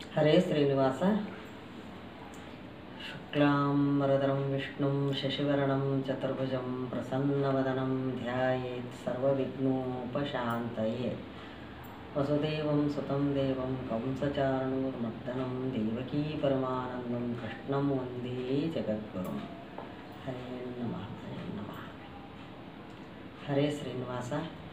ಹರೇ ಶ್ರೀನಿವಾಸ ಶುಕ್ಲಾಂಬರಧರಂ ವಿಷ್ಣುಂ ಶಶಿವರ್ಣಂ ಚತುರ್ಭುಜಂ ಪ್ರಸನ್ನವದನಂ ಧ್ಯಾಯೇತ್ ಸರ್ವವಿಘ್ನೋಪಶಾಂತಯೇ ವಸುದೇವಂ ಸುತಂ ದೇವಂ ಕಂಸಚಾರಣೂರ್ಮರ್ದನಂ ದೇವಕೀ ಪರಮಾನಂದಂ ಕೃಷ್ಣಂ ವಂದೇ ಜಗದ್ಗುರುಂ ಹರೇ ನಮಃ ಹರೇ ನಮಃ ಹರೇ ಶ್ರೀನಿವಾಸ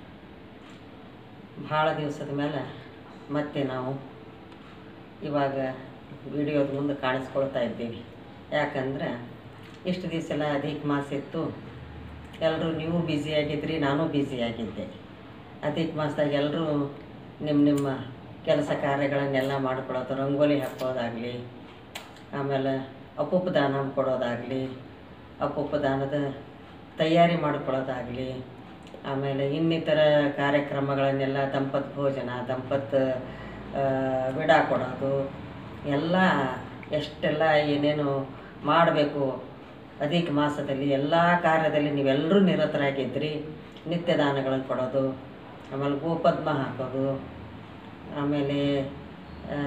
ಭಾಳ ದಿವಸದ ಮೇಲೆ ಮತ್ತೆ ನಾವು ಇವಾಗ ವಿಡಿಯೋದ ಮುಂದೆ ಕಾಣಿಸ್ಕೊಳ್ತಾ ಇದ್ದೀವಿ ಯಾಕಂದ್ರೆ ಇಷ್ಟು ದಿವಸ ಎಲ್ಲ ಅಧಿಕ ಮಾಸ ಇತ್ತು ಎಲ್ಲರೂ ನೀವು ಬ್ಯುಸಿ ಆಗಿದ್ರಿ ನಾನು ಬ್ಯುಸಿ ಆಗಿದ್ದೆ ಅಧಿಕ ಮಾಸದಾಗ ಎಲ್ಲರೂ ನಿಮ್ಮ ನಿಮ್ಮ ಕೆಲಸ ಕಾರ್ಯಗಳನ್ನೆಲ್ಲ ಮಾಡ್ಕೊಳ್ಳೋದು ರಂಗೋಲಿ ಹಾಕೋದಾಗಲಿ ಆಮೇಲೆ ಅಪೂಪ ದಾನ ಕೊಡೋದಾಗಲಿ ಅಪೂಪ ದಾನದ ತಯಾರಿ ಮಾಡ್ಕೊಳ್ಳೋದಾಗಲಿ ಆಮೇಲೆ ಇನ್ನಿತರ ಕಾರ್ಯಕ್ರಮಗಳನ್ನೆಲ್ಲ ದಂಪತ್ ಭೋಜನ ದಂಪತ್ ಆ, ವಿಡಾ ಕೊಡೋದು ಎಲ್ಲ ಎಷ್ಟೆಲ್ಲ ಏನೇನು ಮಾಡಬೇಕು ಅಧಿಕ ಮಾಸದಲ್ಲಿ ಎಲ್ಲ ಕಾರ್ಯದಲ್ಲಿ ನೀವೆಲ್ಲರೂ ನಿರತರಾಗಿದ್ರಿ ನಿತ್ಯ ದಾನಗಳನ್ನು ಕೊಡೋದು ಆಮೇಲೆ ಗೋಪದ್ಮ ಹಾಕೋದು ಆಮೇಲೆ ಆ,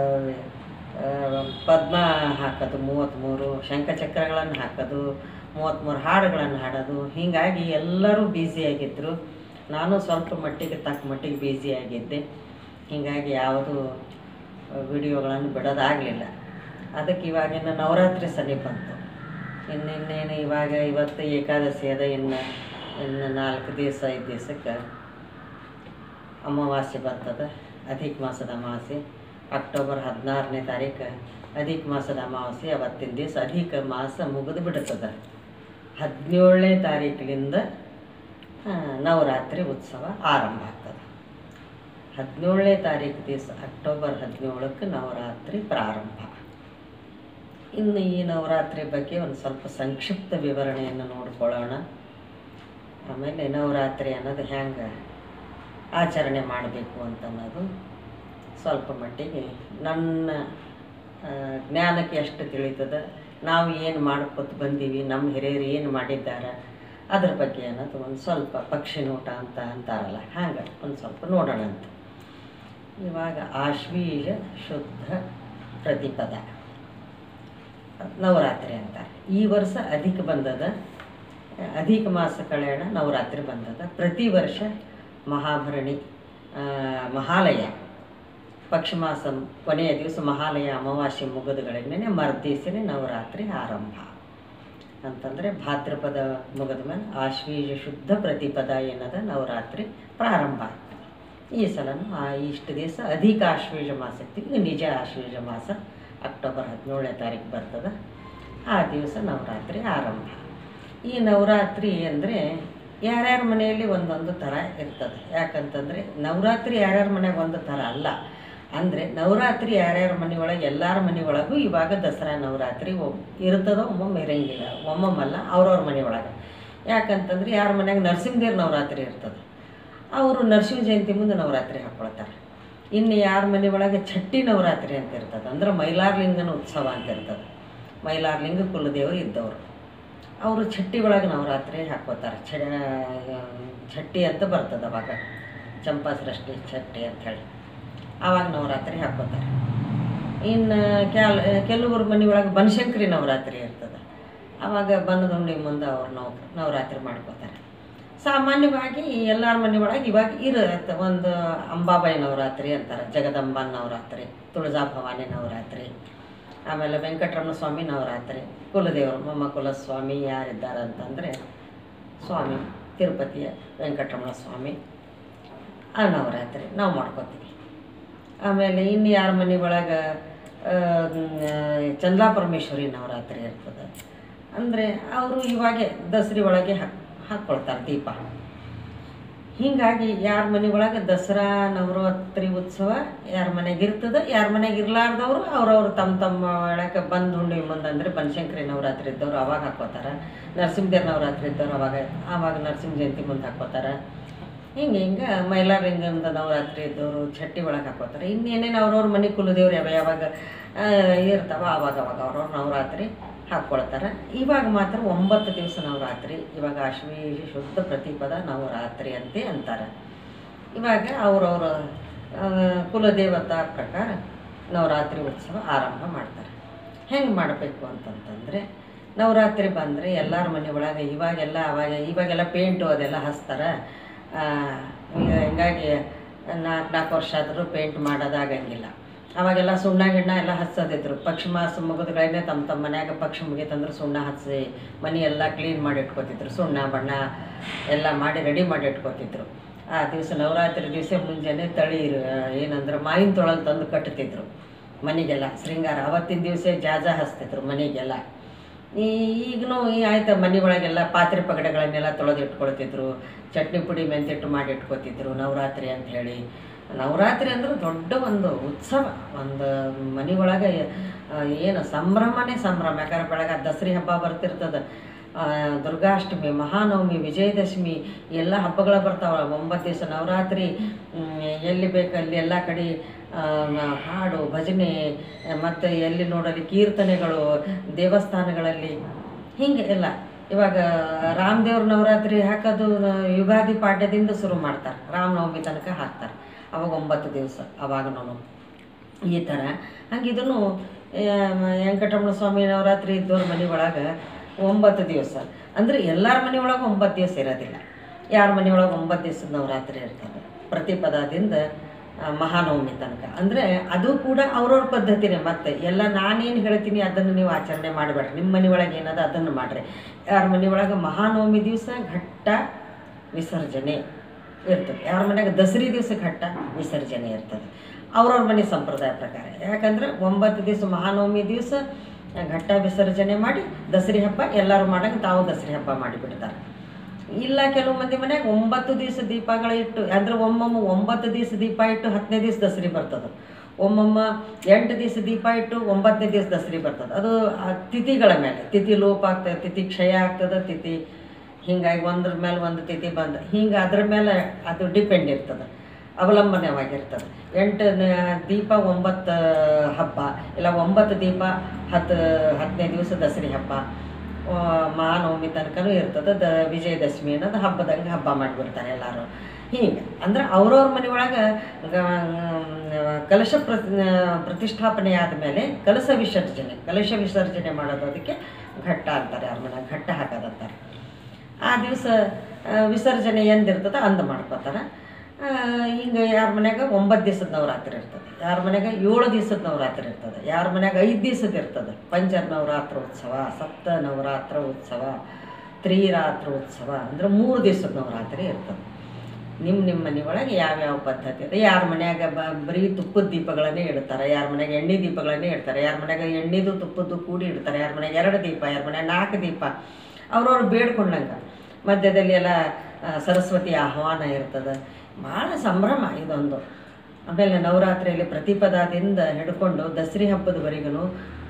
ಆ, ಪದ್ಮ ಹಾಕೋದು ಮೂವತ್ತ್ಮೂರು ಶಂಖಚಕ್ರಗಳನ್ನು ಹಾಕೋದು ಮೂವತ್ತ್ಮೂರು ಹಾಡುಗಳನ್ನು ಹಾಡೋದು ಹೀಗಾಗಿ ಎಲ್ಲರೂ ಬ್ಯುಸಿಯಾಗಿದ್ದರು ನಾನು ಸ್ವಲ್ಪ ಮಟ್ಟಿಗೆ ತಕ್ಕ ಮಟ್ಟಿಗೆ ಬ್ಯುಸಿಯಾಗಿದ್ದೆ ಹೀಗಾಗಿ ಯಾವುದು ವಿಡಿಯೋಗಳನ್ನು ಬಿಡೋದಾಗಲಿಲ್ಲ ಅದಕ್ಕೆ ಇವಾಗಿನ ನವರಾತ್ರಿ ಸಮೀಪ ಬಂತು ಇನ್ನಿನ್ನೇನು ಇವಾಗ ಇವತ್ತು ಏಕಾದಶಿ ಅದ ಇನ್ನು ಇನ್ನು ನಾಲ್ಕು ದಿವಸ ಐದು ದಿವಸಕ್ಕೆ ಅಮಾವಾಸ್ಯೆ ಬರ್ತದೆ ಅಧಿಕ ಮಾಸದ ಅಮಾವಾಸ್ಯೆ ಅಕ್ಟೋಬರ್ ಹದಿನಾರನೇ ತಾರೀಕು ಅಧಿಕ ಮಾಸದ ಅಮಾವಾಸ್ಯೆ ಅವತ್ತಿನ ದಿವಸ ಅಧಿಕ ಮಾಸ ಮುಗಿದು ಬಿಡುತ್ತದೆ ಹದಿನೇಳನೇ ತಾರೀಕಿನಿಂದ ಆ, ನವರಾತ್ರಿ ಉತ್ಸವ ಆರಂಭ ಆಗ್ತದೆ ಹದಿನೇಳನೇ ತಾರೀಕು ದಿವಸ ಅಕ್ಟೋಬರ್ ಹದಿನೇಳಕ್ಕೆ ನವರಾತ್ರಿ ಪ್ರಾರಂಭ ಇನ್ನು ಈ ನವರಾತ್ರಿ ಬಗ್ಗೆ ಒಂದು ಸ್ವಲ್ಪ ಸಂಕ್ಷಿಪ್ತ ವಿವರಣೆಯನ್ನು ನೋಡ್ಕೊಳ್ಳೋಣ ಆಮೇಲೆ ನವರಾತ್ರಿ ಅನ್ನೋದು ಹೆಂಗೆ ಆಚರಣೆ ಮಾಡಬೇಕು ಅಂತ ಅನ್ನೋದು ಸ್ವಲ್ಪ ಮಟ್ಟಿಗೆ ನನ್ನ ಆ, ಜ್ಞಾನಕ್ಕೆ ಎಷ್ಟು ತಿಳಿತದೆ ನಾವು ಏನು ಮಾಡ್ಕೊತ ಬಂದೀವಿ ನಮ್ಮ ಹಿರಿಯರು ಏನು ಮಾಡಿದ್ದಾರೆ ಅದ್ರ ಬಗ್ಗೆ ಅನ್ನೋದು ಒಂದು ಸ್ವಲ್ಪ ಪಕ್ಷಿ ನೋಟ ಅಂತ ಅಂತಾರಲ್ಲ ಹಂಗೆ ಒಂದು ಸ್ವಲ್ಪ ನೋಡೋಣ ಅಂತ ಇವಾಗ ಆಶ್ವೀಜ ಶುದ್ಧ ಪ್ರತಿಪದ ನವರಾತ್ರಿ ಅಂತಾರೆ ಈ ವರ್ಷ ಅಧಿಕ ಬಂದದ ಅಧಿಕ ಮಾಸ ಕಳೆಯಣ ನವರಾತ್ರಿ ಬಂದದ ಪ್ರತಿ ವರ್ಷ ಮಹಾಭರಣಿ ಆ, ಮಹಾಲಯ ಪಕ್ಷಮಾಸ ಕೊನೆಯ ದಿವಸ ಮಹಾಲಯ ಅಮಾವಾಸ್ಯೆ ಮುಗಿದುಗಳಿಂದನೇ ಮರ್ದಿವಸನೇ ನವರಾತ್ರಿ ಆರಂಭ ಅಂತಂದರೆ ಭಾದ್ರಪದ ಮುಗಿದ ಮೇಲೆ ಆಶ್ವೀಜ ಶುದ್ಧ ಪ್ರತಿಪದ ಏನದ ನವರಾತ್ರಿ ಪ್ರಾರಂಭ ಆಗ್ತದೆ ಈ ಸಲನೂ ಆ ಇಷ್ಟು ದಿವಸ ಅಧಿಕ ಆಶ್ವೀಜ ಮಾಸ ಇತ್ತು ಈಗ ನಿಜ ಆಶ್ವೀಜ ಮಾಸ ಅಕ್ಟೋಬರ್ ಹದಿನೇಳನೇ ತಾರೀಕು ಬರ್ತದೆ ಆ ದಿವಸ ನವರಾತ್ರಿ ಆರಂಭ ಈ ನವರಾತ್ರಿ ಅಂದರೆ ಯಾರ್ಯಾರ ಮನೆಯಲ್ಲಿ ಒಂದೊಂದು ಥರ ಇರ್ತದೆ ಯಾಕಂತಂದರೆ ನವರಾತ್ರಿ ಯಾರ್ಯಾರ ಮನೆಗೆ ಒಂದು ಥರ ಅಲ್ಲ ಅಂದರೆ ನವರಾತ್ರಿ ಯಾರ್ಯಾರ ಮನೆಯೊಳಗೆ ಎಲ್ಲರ ಮನೆಯೊಳಗೂ ಇವಾಗ ದಸರಾ ನವರಾತ್ರಿ ಒಮ್ ಇರ್ತದೋ ಒಮ್ಮೊಮ್ಮೆ ಇರಂಗಿಲ್ಲ ಒಮ್ಮೊಮ್ಮಲ್ಲ ಅವ್ರವ್ರ ಮನೆಯೊಳಗೆ ಯಾಕಂತಂದ್ರೆ ಯಾರ ಮನ್ಯಾಗ ನರಸಿಂಹದೇವ್ರ ನವರಾತ್ರಿ ಇರ್ತದೆ ಅವರು ನರಸಿಂಹ ಜಯಂತಿ ಮುಂದೆ ನವರಾತ್ರಿ ಹಾಕ್ಕೊಳ್ತಾರೆ ಇನ್ನು ಯಾರ ಮನೆ ಒಳಗೆ ಛಟ್ಟಿ ನವರಾತ್ರಿ ಅಂತ ಇರ್ತದೆ ಅಂದ್ರೆ ಮೈಲಾರ್ಲಿಂಗನ ಉತ್ಸವ ಅಂತ ಇರ್ತದೆ ಮೈಲಾರ್ಲಿಂಗ ಕುಲದೇವರು ಇದ್ದವರು ಅವರು ಛಟ್ಟಿ ಒಳಗೆ ನವರಾತ್ರಿ ಹಾಕ್ಕೋತಾರೆ ಛ ಛಟ್ಟಿ ಅಂತ ಬರ್ತದೆ ಅವಾಗ ಚಂಪಾ ಸೃಷ್ಟಿ ಛಟ್ಟಿ ಅಂತ ಹೇಳಿ ಆವಾಗ ನವರಾತ್ರಿ ಹಾಕ್ಕೋತಾರೆ ಇನ್ನು ಕೆಲ ಕೆಲವ್ರ ಮನೆ ಒಳಗೆ ಬನಶಂಕರಿ ನವರಾತ್ರಿ ಇರ್ತದೆ ಆವಾಗ ಬನ್ನದುಂಡಿ ಮುಂದೆ ಅವ್ರು ನವ ನವರಾತ್ರಿ ಮಾಡ್ಕೋತಾರೆ ಸಾಮಾನ್ಯವಾಗಿ ಎಲ್ಲರ ಮನೆ ಒಳಗೆ ಇವಾಗ ಇರುತ್ತೆ ಒಂದು ಅಂಬಾಬಾಯಿ ನವರಾತ್ರಿ ಅಂತಾರೆ ಜಗದಂಬ ನವರಾತ್ರಿ ತುಳಜಾ ಭವಾನಿ ನವರಾತ್ರಿ ಆಮೇಲೆ ವೆಂಕಟರಮಣ ಸ್ವಾಮಿ ನವರಾತ್ರಿ ಕುಲದೇವರು ಮೊಮ್ಮ ಕುಲಸ್ವಾಮಿ ಯಾರಿದ್ದಾರೆ ಅಂತಂದರೆ ಸ್ವಾಮಿ ತಿರುಪತಿಯ ವೆಂಕಟರಮಣ ಸ್ವಾಮಿ ಆ ನವರಾತ್ರಿ ನಾವು ಮಾಡ್ಕೋತೀವಿ ಆಮೇಲೆ ಇನ್ನು ಯಾರ ಮನೆ ಒಳಗೆ ಚಂದ್ಲಾ ಪರಮೇಶ್ವರಿ ನವರಾತ್ರಿ ಇರ್ತದೆ ಅಂದರೆ ಅವರು ಇವಾಗೆ ದಸರಿ ಒಳಗೆ ಹಾಕ್ ಹಾಕ್ಕೊಳ್ತಾರೆ ದೀಪ ಹೀಗಾಗಿ ಯಾರ ಮನೆ ಒಳಗೆ ದಸರಾ ನವರಾತ್ರಿ ಉತ್ಸವ ಯಾರ ಮನೆಗೆ ಇರ್ತದೆ ಯಾರ ಮನೆಗೆ ಇರ್ಲಾರ್ದವರು ಅವ್ರವ್ರು ತಮ್ಮ ತಮ್ಮ ಒಳಗೆ ಬಂದು ಹುಣ್ಣಿಮೆ ಮುಂದೆ ಅಂದರೆ ಬನಶಂಕರಿ ನವರಾತ್ರಿ ಇದ್ದವ್ರು ಅವಾಗ ಹಾಕ್ಕೋತಾರೆ ನರಸಿಂಹದೇವ್ರ ನವರಾತ್ರಿ ಇದ್ದವ್ರು ಅವಾಗ ಆವಾಗ ನರಸಿಂಹ ಜಯಂತಿ ಮುಂದೆ ಹಾಕ್ಕೋತಾರೆ ಹಿಂಗೆ ಹಿಂಗೆ ಮೈಲಾರಲಿಂಗದ ನವರಾತ್ರಿ ಇದ್ದವರು ಚಟ್ಟಿ ಒಳಗೆ ಹಾಕೋತಾರೆ ಇನ್ನೇನೇನು ಅವ್ರವ್ರ ಮನೆ ಕುಲದೇವ್ರು ಯಾವ ಯಾವಾಗ ಆ, ಇರ್ತಾವ ಆವಾಗ ಅವಾಗ ಅವ್ರವ್ರ ನವರಾತ್ರಿ ಹಾಕ್ಕೊಳ್ತಾರೆ ಇವಾಗ ಮಾತ್ರ ಒಂಬತ್ತು ದಿವಸ ನವರಾತ್ರಿ ಇವಾಗ ಆಶ್ವೀಜ ಶುದ್ಧ ಪ್ರತಿಪದ ನವರಾತ್ರಿ ಅಂತೆ ಅಂತಾರೆ ಇವಾಗ ಅವ್ರವ್ರ ಆ, ಕುಲದೇವತಾ ಪ್ರಕಾರ ನವರಾತ್ರಿ ಉತ್ಸವ ಆರಂಭ ಮಾಡ್ತಾರೆ ಹೆಂಗೆ ಮಾಡಬೇಕು ಅಂತಂತಂದರೆ ನವರಾತ್ರಿ ಬಂದರೆ ಎಲ್ಲರ ಮನೆ ಒಳಗೆ ಇವಾಗೆಲ್ಲ ಅವಾಗ ಇವಾಗೆಲ್ಲ ಪೇಂಟು ಅದೆಲ್ಲ ಹಚ್ತಾರೆ ಆ, ಈಗ ಹಿಂಗಾಗಿ ನಾಲ್ಕು ನಾಲ್ಕು ವರ್ಷ ಆದರೂ ಪೇಂಟ್ ಮಾಡೋದಾಗಂಗಿಲ್ಲ ಅವಾಗೆಲ್ಲ ಸುಣ್ಣ ಗಿಣ್ಣ ಎಲ್ಲ ಹಚ್ಚೋದಿದ್ರು ಪಕ್ಷಿ ಮಾಸ ಮುಗಿದ್ಗಳೇ ತಮ್ಮ ತಮ್ಮ ಮನ್ಯಾಗ ಪಕ್ಷಿ ಮುಗೀತಂದ್ರೆ ಸುಣ್ಣ ಹಚ್ಚಿ ಮನೆ ಎಲ್ಲ ಕ್ಲೀನ್ ಮಾಡಿ ಇಟ್ಕೊತಿದ್ರು ಸುಣ್ಣ ಬಣ್ಣ ಎಲ್ಲ ಮಾಡಿ ರೆಡಿ ಮಾಡಿ ಇಟ್ಕೊತಿದ್ರು ಆ ದಿವಸ ನವರಾತ್ರಿ ದಿವಸ ಮುಂಜಾನೆ ತಳಿ ಏನಂದ್ರೆ ಮಾವಿನ ತೊಳಲ್ ತಂದು ಕಟ್ತಿದ್ರು ಮನೆಗೆಲ್ಲ ಶೃಂಗಾರ ಅವತ್ತಿನ ದಿವಸ ಜಾಜ ಹಚ್ತಿದ್ರು ಮನೆಗೆಲ್ಲ ಈ ಈಗಲೂ ಈ ಆಯ್ತು ಮನೆ ಒಳಗೆಲ್ಲ ಪಾತ್ರೆ ಪಗಡೆಗಳನ್ನೆಲ್ಲ ತೊಳೆದು ಇಟ್ಕೊಳ್ತಿದ್ರು ಚಟ್ನಿ ಪುಡಿ ಮೆಂತಿಟ್ಟು ಮಾಡಿ ಇಟ್ಕೊತಿದ್ರು ನವರಾತ್ರಿ ಅಂತ ಹೇಳಿ ನವರಾತ್ರಿ ಅಂದ್ರೆ ದೊಡ್ಡ ಒಂದು ಉತ್ಸವ ಒಂದು ಮನೆ ಒಳಗೆ ಆ, ಏನು ಸಂಭ್ರಮನೇ ಸಂಭ್ರಮ ಯಾಕಂದ್ರೆ ಬೆಳಗ್ಗೆ ದಸರಿ ಹಬ್ಬ ಬರ್ತಿರ್ತದೆ ಆ, ದುರ್ಗಾಷ್ಟಮಿ ಮಹಾನವಮಿ ವಿಜಯದಶಮಿ ಎಲ್ಲ ಹಬ್ಬಗಳು ಬರ್ತಾವೆ ಒಂಬತ್ತು ದಿವಸ ನವರಾತ್ರಿ ಹ್ಮ್, ಎಲ್ಲಿ ಬೇಕು ಅಲ್ಲಿ ಎಲ್ಲ ಕಡೆ ಆ, ನ- ಹಾಡು ಭಜನೆ ಮತ್ತು ಎಲ್ಲಿ ನೋಡಲಿ ಕೀರ್ತನೆಗಳು ದೇವಸ್ಥಾನಗಳಲ್ಲಿ ಹಿಂಗೆ ಎಲ್ಲ ಇವಾಗ ರಾಮದೇವ್ರ ನವರಾತ್ರಿ ಹಾಕೋದು ನ- ಯುಗಾದಿ ಪಾಡ್ಯದಿಂದ ಶುರು ಮಾಡ್ತಾರೆ ರಾಮನವಮಿ ತನಕ ಹಾಕ್ತಾರೆ ಅವಾಗ ಒಂಬತ್ತು ದಿವಸ ಅವಾಗನೂ ಈ ಥರ ಹಂಗೆ ಇದನ್ನು ವೆಂಕಟರಮಣ ಸ್ವಾಮಿ ನವರಾತ್ರಿ ಇದ್ದವ್ರ ಮನೆ ಒಳಗೆ ಒಂಬತ್ತು ದಿವಸ ಅಂದರೆ ಎಲ್ಲರ ಮನೆ ಒಳಗೆ ಒಂಬತ್ತು ದಿವಸ ಇರೋದಿಲ್ಲ ಯಾರ ಮನೆ ಒಳಗೆ ಒಂಬತ್ತು ದಿವಸದ ನವರಾತ್ರಿ ಇರ್ತದೆ ಪ್ರತಿಪದದಿಂದ ಆ, ಮಹಾನವಮಿ ತನಕ ಅಂದರೆ ಅದು ಕೂಡ ಅವ್ರವ್ರ ಪದ್ಧತಿನೇ ಮತ್ತೆ ಎಲ್ಲ ನಾನೇನು ಹೇಳ್ತೀನಿ ಅದನ್ನು ನೀವು ಆಚರಣೆ ಮಾಡಬೇಡ್ರಿ ನಿಮ್ಮ ಮನೆ ಒಳಗೆ ಏನದ ಅದನ್ನು ಮಾಡಿರಿ ಯಾರ ಮನೆ ಒಳಗೆ ಮಹಾನವಮಿ ದಿವಸ ಘಟ್ಟ ವಿಸರ್ಜನೆ ಇರ್ತದೆ ಯಾರ ಮನ್ಯಾಗ ದಸರಿ ದಿವಸ ಘಟ್ಟ ವಿಸರ್ಜನೆ ಇರ್ತದೆ ಅವ್ರವ್ರ ಮನೆ ಸಂಪ್ರದಾಯ ಪ್ರಕಾರ ಯಾಕಂದ್ರೆ ಒಂಬತ್ತು ದಿವಸ ಮಹಾನವಮಿ ದಿವಸ ಘಟ್ಟ ವಿಸರ್ಜನೆ ಮಾಡಿ ದಸರಿ ಹಬ್ಬ ಎಲ್ಲರೂ ಮಾಡಂಗೆ ತಾವು ದಸರಿ ಹಬ್ಬ ಮಾಡಿಬಿಡ್ತಾರೆ ಇಲ್ಲ ಕೆಲವು ಮಂದಿ ಮನ್ಯಾಗ ಒಂಬತ್ತು ದಿವಸ ದೀಪಗಳ ಇಟ್ಟು ಅಂದ್ರೆ ಒಮ್ಮೊಮ್ಮ ಒಂಬತ್ತು ದಿವಸ ದೀಪ ಇಟ್ಟು ಹತ್ತನೇ ದಿವಸ ದಸರಿ ಬರ್ತದೆ ಒಮ್ಮೊಮ್ಮ ಎಂಟು ದಿವಸ ದೀಪ ಇಟ್ಟು ಒಂಬತ್ತನೇ ದಿವಸ ದಸರಿ ಬರ್ತದೆ ಅದು ಆ ತಿಥಿಗಳ ಮೇಲೆ ತಿಥಿ ಲೋಪ ಆಗ್ತದೆ ತಿಥಿ ಕ್ಷಯ ಆಗ್ತದೆ ತಿಥಿ ಹಿಂಗಾಗಿ ಒಂದ್ರ ಮೇಲೆ ಒಂದು ತಿಥಿ ಬಂದ ಹಿಂಗೆ ಅದ್ರ ಮೇಲೆ ಅದು ಡಿಪೆಂಡ್ ಇರ್ತದೆ ಅವಲಂಬನೆವಾಗಿರ್ತದೆ ಎಂಟು ನ- ದೀಪ ಒಂಬತ್ತು ಹಬ್ಬ ಇಲ್ಲ ಒಂಬತ್ತು ದೀಪ ಹತ್ತು ಹತ್ತನೇ ದಿವಸ ದಸರಿ ಹಬ್ಬ ಆ, ಮಹಾನವಮಿ ತನಕನೂ ಇರ್ತದೆ ದ ವಿಜಯದಶಮಿ ಅನ್ನೋದು ಹಬ್ಬದಂಗೆ ಹಬ್ಬ ಮಾಡಿಬಿಡ್ತಾರೆ ಎಲ್ಲರೂ ಹೀಗೆ ಅಂದ್ರೆ ಅವ್ರವ್ರ ಮನೆ ಒಳಗೆ ಕಲಶ ಪ್ರ ಪ್ರತಿಷ್ಠಾಪನೆ ಆದಮೇಲೆ ಕಲಶ ವಿಸರ್ಜನೆ ಕಲಶ ವಿಸರ್ಜನೆ ಮಾಡೋದು ಅದಕ್ಕೆ ಘಟ್ಟ ಅಂತಾರೆ ಅವ್ರ ಮನೆ ಘಟ್ಟ ಹಾಕೋದಂತಾರೆ ಆ ದಿವಸ ವಿಸರ್ಜನೆ ಎಂದಿರ್ತದೆ ಅಂದು ಮಾಡ್ಕೋತಾರೆ ಹಿಂಗೆ ಯಾರ ಮನ್ಯಾಗ ಒಂಬತ್ತು ದಿವಸದ ನವರಾತ್ರಿ ಇರ್ತದೆ ಯಾರ ಮನ್ಯಾಗ ಏಳು ದಿವಸದ ನವರಾತ್ರಿ ಇರ್ತದೆ ಯಾರ ಮನ್ಯಾಗ ಐದು ದಿವಸದ ಇರ್ತದೆ ಪಂಚ ನವರಾತ್ರ ಉತ್ಸವ ಸಪ್ತ ನವರಾತ್ರ ಉತ್ಸವ ತ್ರಿರಾತ್ರ ಉತ್ಸವ ಅಂದ್ರೆ ಮೂರು ದಿವಸದ ನವರಾತ್ರಿ ಇರ್ತದೆ ನಿಮ್ಮ ನಿಮ್ಮ ಮನೆ ಒಳಗೆ ಯಾವ್ಯಾವ ಪದ್ಧತಿ ಇದೆ ಯಾರ ಮನ್ಯಾಗ ಬ ಬರೀ ತುಪ್ಪದ ದೀಪಗಳನ್ನೇ ಇಡ್ತಾರೆ ಯಾರ ಮನ್ಯಾಗ ಎಣ್ಣೆ ದೀಪಗಳನ್ನೇ ಇಡ್ತಾರೆ ಯಾರ ಮನ್ಯಾಗ ಎಣ್ಣೆದು ತುಪ್ಪದ್ದು ಕೂಡಿ ಇಡ್ತಾರೆ ಯಾರ ಮನ್ಯಾಗ ಎರಡು ದೀಪ ಯಾರ ಮನ್ಯಾಗ ನಾಲ್ಕು ದೀಪ ಅವ್ರವ್ರು ಬೇಡ್ಕೊಂಡಂಗೆ ಮಧ್ಯದಲ್ಲಿ ಎಲ್ಲ ಆ, ಸರಸ್ವತಿ ಆಹ್ವಾನ ಇರ್ತದೆ ಭಾಳ ಸಂಭ್ರಮ ಇದೊಂದು ಆಮೇಲೆ ನವರಾತ್ರಿಯಲ್ಲಿ ಪ್ರತಿಪದಾದಿಂದ ಹಿಡ್ಕೊಂಡು ದಸರಿ ಹಬ್ಬದವರೆಗೂ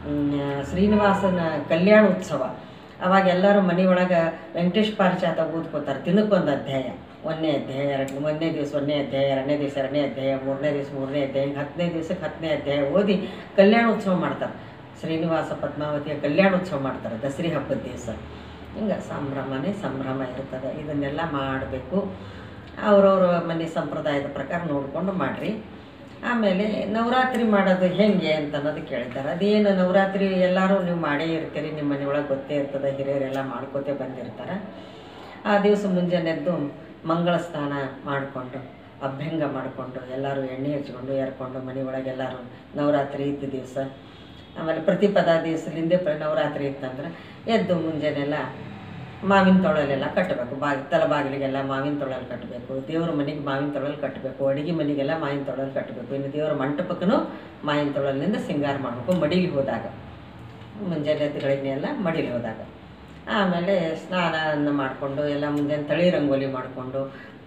ಶ್ರೀನಿವಾಸನ ಕಲ್ಯಾಣ ಉತ್ಸವ ಅವಾಗ ಎಲ್ಲರೂ ಮನೆಯೊಳಗೆ ವೆಂಕಟೇಶ್ ಪಾರಿಜಾತ ಓದ್ಕೋತಾರೆ ದಿನಕ್ಕೊಂದು ಅಧ್ಯಾಯ ಒಂದನೇ ಅಧ್ಯಾಯ ಎರಡು ಒಂದನೇ ದಿವಸ ಒಂದನೇ ಅಧ್ಯಾಯ ಎರಡನೇ ದಿವಸ ಎರಡನೇ ಅಧ್ಯಾಯ ಮೂರನೇ ದಿವಸ ಮೂರನೇ ಅಧ್ಯಾಯ ಹಿಂಗೆ ಹತ್ತನೇ ದಿವಸಕ್ಕೆ ಹತ್ತನೇ ಅಧ್ಯಾಯ ಓದಿ ಕಲ್ಯಾಣ ಉತ್ಸವ ಮಾಡ್ತಾರೆ ಶ್ರೀನಿವಾಸ ಪದ್ಮಾವತಿಯ ಕಲ್ಯಾಣ ಉತ್ಸವ ಮಾಡ್ತಾರೆ ದಸರಿ ಹಬ್ಬದ ದಿವಸ ಹಿಂಗೆ ಸಂಭ್ರಮನೇ ಸಂಭ್ರಮ ಇರ್ತದೆ ಇದನ್ನೆಲ್ಲ ಮಾಡಬೇಕು ಅವ್ರವ್ರ ಮನೆ ಸಂಪ್ರದಾಯದ ಪ್ರಕಾರ ನೋಡಿಕೊಂಡು ಮಾಡಿರಿ ಆಮೇಲೆ ನವರಾತ್ರಿ ಮಾಡೋದು ಹೆಂಗೆ ಅಂತ ಅನ್ನೋದು ಕೇಳಿದ್ದಾರೆ ಅದೇನು ನವರಾತ್ರಿ ಎಲ್ಲರೂ ನೀವು ಮಾಡೇ ಇರ್ತೀರಿ ನಿಮ್ಮ ಮನೆಯೊಳಗೆ ಗೊತ್ತೇ ಇರ್ತದೆ ಹಿರಿಯರೆಲ್ಲ ಮಾಡ್ಕೋತೇ ಬಂದಿರ್ತಾರೆ ಆ ದಿವಸ ಮುಂಜಾನೆ ಎದ್ದು ಮಂಗಳ ಸ್ನಾನ ಮಾಡಿಕೊಂಡು ಅಭ್ಯಂಗ ಮಾಡಿಕೊಂಡು ಎಲ್ಲರೂ ಎಣ್ಣೆ ಹಚ್ಕೊಂಡು ಎರ್ಕೊಂಡು ಮನೆ ಒಳಗೆ ಎಲ್ಲರೂ ನವರಾತ್ರಿ ಇದ್ದ ದಿವಸ ಆಮೇಲೆ ಪ್ರತಿಪದ ದಿವಸದಿಂದ ಪ್ರ ನವರಾತ್ರಿ ಇತ್ತಂದ್ರೆ ಎದ್ದು ಮುಂಜಾನೆಲ್ಲ ಮಾವಿನ ತೊಳಲೆಲ್ಲ ಕಟ್ಟಬೇಕು ಬಾಗಿ ತಲೆ ಬಾಗಿಲಿಗೆಲ್ಲ ಮಾವಿನ ತೊಳಲು ಕಟ್ಟಬೇಕು ದೇವ್ರ ಮನೆಗೆ ಮಾವಿನ ತೊಳಲು ಕಟ್ಟಬೇಕು ಅಡುಗೆ ಮನೆಗೆಲ್ಲ ಮಾವಿನ ತೊಳಲು ಕಟ್ಟಬೇಕು ಇನ್ನು ದೇವ್ರ ಮಂಟಪಕ್ಕೂ ಮಾವಿನ ತೊಳಲಿನಿಂದ ಸಿಂಗಾರ ಮಾಡಬೇಕು ಮಡಿಲಿ ಹೋದಾಗ ಮುಂಜಾನೆ ಎದ್ದುಗಳಿಗೆಲ್ಲ ಎಲ್ಲ ಮಡಿಲಿ ಹೋದಾಗ ಆಮೇಲೆ ಸ್ನಾನ ಮಾಡಿಕೊಂಡು ಎಲ್ಲ ಮುಂಜಾನೆ ತಳಿ ರಂಗೋಲಿ ಮಾಡಿಕೊಂಡು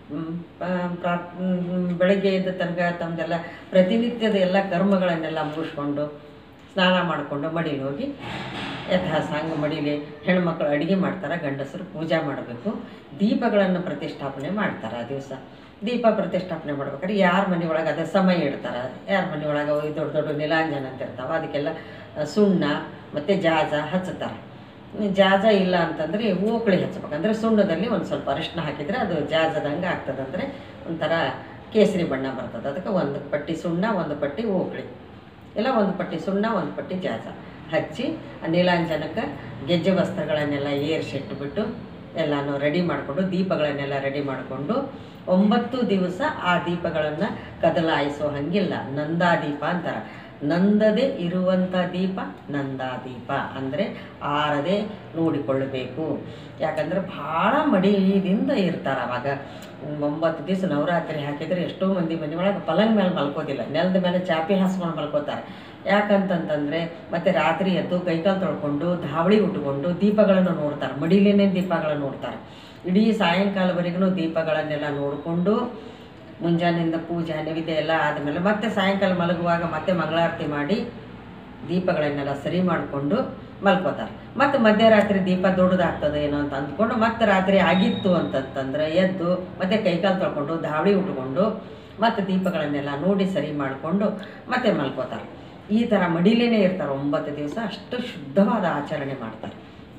ಪ್ರಾ ಮ್, ಬೆಳಗ್ಗೆ ಎದ್ದ ತನಕ ತಮ್ಮದೆಲ್ಲ ಪ್ರತಿನಿತ್ಯದ ಎಲ್ಲ ಕರ್ಮಗಳನ್ನೆಲ್ಲ ಮುಗಿಸ್ಕೊಂಡು ಸ್ನಾನ ಮಾಡಿಕೊಂಡು ಮಡಿಲಿ ಹೋಗಿ ಯಥಾಸಾಂಗ ಮಡಿಲಿ ಹೆಣ್ಮಕ್ಳು ಅಡುಗೆ ಮಾಡ್ತಾರೆ ಗಂಡಸರು ಪೂಜೆ ಮಾಡಬೇಕು ದೀಪಗಳನ್ನು ಪ್ರತಿಷ್ಠಾಪನೆ ಮಾಡ್ತಾರೆ ಆ ದಿವಸ ದೀಪ ಪ್ರತಿಷ್ಠಾಪನೆ ಮಾಡ್ಬೇಕಾದ್ರೆ ಯಾರ ಮನೆ ಒಳಗೆ ಅದೇ ಸಮಯ ಇಡ್ತಾರೆ ಯಾರ ಮನೆ ಒಳಗೆ ಅವು ದೊಡ್ಡ ದೊಡ್ಡ ನಿಲಾಂಜನ ಅಂತ ಇರ್ತಾವೆ ಅದಕ್ಕೆಲ್ಲ ಆ, ಸುಣ್ಣ ಮತ್ತು ಜಾಜ ಹಚ್ಚುತ್ತಾರೆ ಜಾಜ ಇಲ್ಲ ಅಂತಂದ್ರೆ ಓಕಳಿ ಹಚ್ಬೇಕು ಅಂದರೆ ಸುಣ್ಣದಲ್ಲಿ ಒಂದು ಸ್ವಲ್ಪ ಅರಿಶಿನ ಹಾಕಿದರೆ ಅದು ಜಾಜದಂಗೆ ಆಗ್ತದಂದರೆ ಒಂಥರ ಕೇಸರಿ ಬಣ್ಣ ಬರ್ತದೆ ಅದಕ್ಕೆ ಒಂದು ಪಟ್ಟಿ ಸುಣ್ಣ ಒಂದು ಪಟ್ಟಿ ಓಕಳಿ ಎಲ್ಲ ಒಂದು ಪಟ್ಟಿ ಸುಣ್ಣ ಒಂದು ಪಟ್ಟಿ ಜಾಜ ಹಚ್ಚಿ ಆ ನೀಲಾಂಜನಕ್ಕೆ ಗೆಜ್ಜೆ ವಸ್ತ್ರಗಳನ್ನೆಲ್ಲ ಏರ್ಸಿಟ್ಬಿಟ್ಟು ಎಲ್ಲನೂ ರೆಡಿ ಮಾಡಿಕೊಂಡು ದೀಪಗಳನ್ನೆಲ್ಲ ರೆಡಿ ಮಾಡಿಕೊಂಡು ಒಂಬತ್ತು ದಿವಸ ಆ ದೀಪಗಳನ್ನು ಕದಲಾಯಿಸೋ ಹಂಗಿಲ್ಲ ನಂದಾದೀಪ ಅಂತಾರೆ ನಂದದೆ ಇರುವಂಥ ದೀಪ ನಂದಾದೀಪ ಅಂದರೆ ಆರದೆ ನೋಡಿಕೊಳ್ಳಬೇಕು ಯಾಕಂದ್ರೆ ಭಾಳ ಮಡಿಯಿಂದ ಇರ್ತಾರೆ ಅವಾಗ ಒಂಬತ್ತು ದಿವಸ ನವರಾತ್ರಿ ಹಾಕಿದರೆ ಎಷ್ಟೋ ಮಂದಿ ಮನೆ ಒಳಗೆ ಪಲಂಗ್ ಮೇಲೆ ಮಲ್ಕೋದಿಲ್ಲ ನೆಲದ ಮೇಲೆ ಚಾಪಿ ಹಾಸ್ಕೊಂಡು ಮಲ್ಕೋತಾರೆ ಯಾಕಂತಂತಂದರೆ ಮತ್ತೆ ರಾತ್ರಿ ಎದ್ದು ಕೈಕಾಲು ತೊಳ್ಕೊಂಡು ಧಾವಳಿ ಉಟ್ಕೊಂಡು ದೀಪಗಳನ್ನು ನೋಡ್ತಾರೆ ಮಡಿಲೇನೇ ದೀಪಗಳನ್ನು ನೋಡ್ತಾರೆ ಇಡೀ ಸಾಯಂಕಾಲವರೆಗೂ ದೀಪಗಳನ್ನೆಲ್ಲ ನೋಡಿಕೊಂಡು ಮುಂಜಾನೆಯಿಂದ ಪೂಜೆ ನೈವೇದ್ಯ ಎಲ್ಲ ಆದಮೇಲೆ ಮತ್ತೆ ಸಾಯಂಕಾಲ ಮಲಗುವಾಗ ಮತ್ತೆ ಮಂಗಳಾರತಿ ಮಾಡಿ ದೀಪಗಳನ್ನೆಲ್ಲ ಸರಿ ಮಾಡಿಕೊಂಡು ಮಲ್ಕೋತಾರೆ ಮತ್ತು ಮಧ್ಯರಾತ್ರಿ ದೀಪ ದೊಡ್ಡದಾಗ್ತದೆ ಏನೋ ಅಂತ ಅಂದ್ಕೊಂಡು ಮತ್ತೆ ರಾತ್ರಿ ಆಗಿತ್ತು ಅಂತಂತಂದ್ರೆ ಎದ್ದು ಮತ್ತೆ ಕೈಕಾಲು ತೊಳ್ಕೊಂಡು ಧಾವಳಿ ಉಟ್ಕೊಂಡು ಮತ್ತೆ ದೀಪಗಳನ್ನೆಲ್ಲ ನೋಡಿ ಸರಿ ಮಾಡಿಕೊಂಡು ಮತ್ತೆ ಮಲ್ಕೋತಾರೆ ಈ ಥರ ಮಡಿಲೇನೆ ಇರ್ತಾರೆ ಒಂಬತ್ತು ದಿವಸ ಅಷ್ಟು ಶುದ್ಧವಾದ ಆಚರಣೆ ಮಾಡ್ತಾರೆ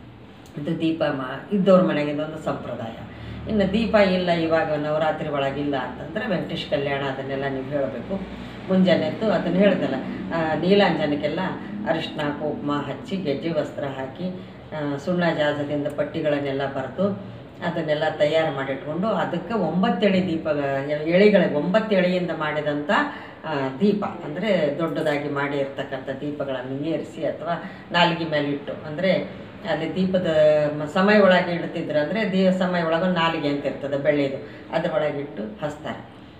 ಇದು ದೀಪ ಮಾ ಇದ್ದವ್ರ ಮನೆಗೆ ಇದೊಂದು ಸಂಪ್ರದಾಯ ಇನ್ನು ದೀಪ ಇಲ್ಲ ಇವಾಗ ನವರಾತ್ರಿ ಒಳಗಿಲ್ಲ ಅಂತಂದರೆ ವೆಂಕಟೇಶ್ ಕಲ್ಯಾಣ ಅದನ್ನೆಲ್ಲ ನೀವು ಹೇಳಬೇಕು ಮುಂಜಾನೆ ಎದ್ದು ಅದನ್ನು ಹೇಳ್ದಲ್ಲ ಆ, ನೀಲಾಂಜನಕ್ಕೆಲ್ಲ ಅರಿಶಿನ ಕುಂಕುಮ ಹಚ್ಚಿ ಗೆಜ್ಜೆ ವಸ್ತ್ರ ಹಾಕಿ ಆ, ಸುಣ್ಣ ಜಾಜದಿಂದ ಪಟ್ಟಿಗಳನ್ನೆಲ್ಲ ಬರೆದು ಅದನ್ನೆಲ್ಲ ತಯಾರು ಮಾಡಿಟ್ಕೊಂಡು ಅದಕ್ಕೆ ಒಂಬತ್ತೆಳೆ ದೀಪ ಎಳೆಗಳಿಗೆ ಒಂಬತ್ತು ಎಳೆಯಿಂದ ಮಾಡಿದಂಥ ಆ, ದೀಪ ಅಂದರೆ ದೊಡ್ಡದಾಗಿ ಮಾಡಿರ್ತಕ್ಕಂಥ ದೀಪಗಳನ್ನು ಏರಿಸಿ ಅಥವಾ ನಾಲಿಗೆ ಮೇಲೆ ಇಟ್ಟು ಅಂದರೆ ಅಲ್ಲಿ ದೀಪದ ಮ- ಸಮಯ ಒಳಗೆ ಇಡ್ತಿದ್ರು ಅಂದರೆ ದೀ ಸಮಯ ಒಳಗೆ ನಾಲಿಗೆ ಅಂತ ಇರ್ತದೆ ಬೆಳ್ಳಿದು ಅದ್ರೊಳಗೆ ಇಟ್ಟು ಹಚ್ತಾರೆ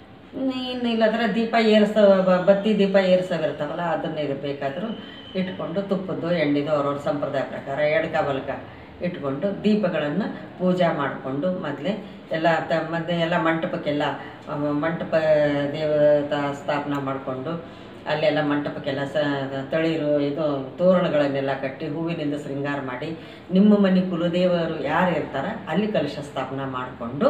ಇನ್ನು ಇಲ್ಲದ್ರೆ ದೀಪ ಏರಿಸೋ ಬ- ಬತ್ತಿ ದೀಪ ಏರಿಸೋವಿರ್ತಾವಲ್ಲ ಅದನ್ನ ಇದು ಬೇಕಾದರೂ ಇಟ್ಕೊಂಡು ತುಪ್ಪದ್ದು ಎಣ್ಣೆದು ಅವ್ರವ್ರ ಸಂಪ್ರದಾಯ ಪ್ರಕಾರ ಎಡ್ಕ ಬಲ್ಕ ಇಟ್ಕೊಂಡು ದೀಪಗಳನ್ನು ಪೂಜಾ ಮಾಡಿಕೊಂಡು ಮೊದಲೇ ಎಲ್ಲ ತ ಮಧ್ಯೆ ಎಲ್ಲ ಮಂಟಪಕ್ಕೆಲ್ಲ ಆ, ಮಂಟಪ ದೇವತಾ ಸ್ಥಾಪನೆ ಮಾಡಿಕೊಂಡು ಅಲ್ಲೆಲ್ಲ ಮಂಟಪಕ್ಕೆಲ್ಲ ಸ ತಳಿರು ಇದು ತೋರಣಗಳನ್ನೆಲ್ಲ ಕಟ್ಟಿ ಹೂವಿನಿಂದ ಶೃಂಗಾರ ಮಾಡಿ ನಿಮ್ಮ ಮನೆ ಕುಲದೇವರು ಯಾರು ಇರ್ತಾರ ಅಲ್ಲಿ ಕಲಶ ಸ್ಥಾಪನೆ ಮಾಡಿಕೊಂಡು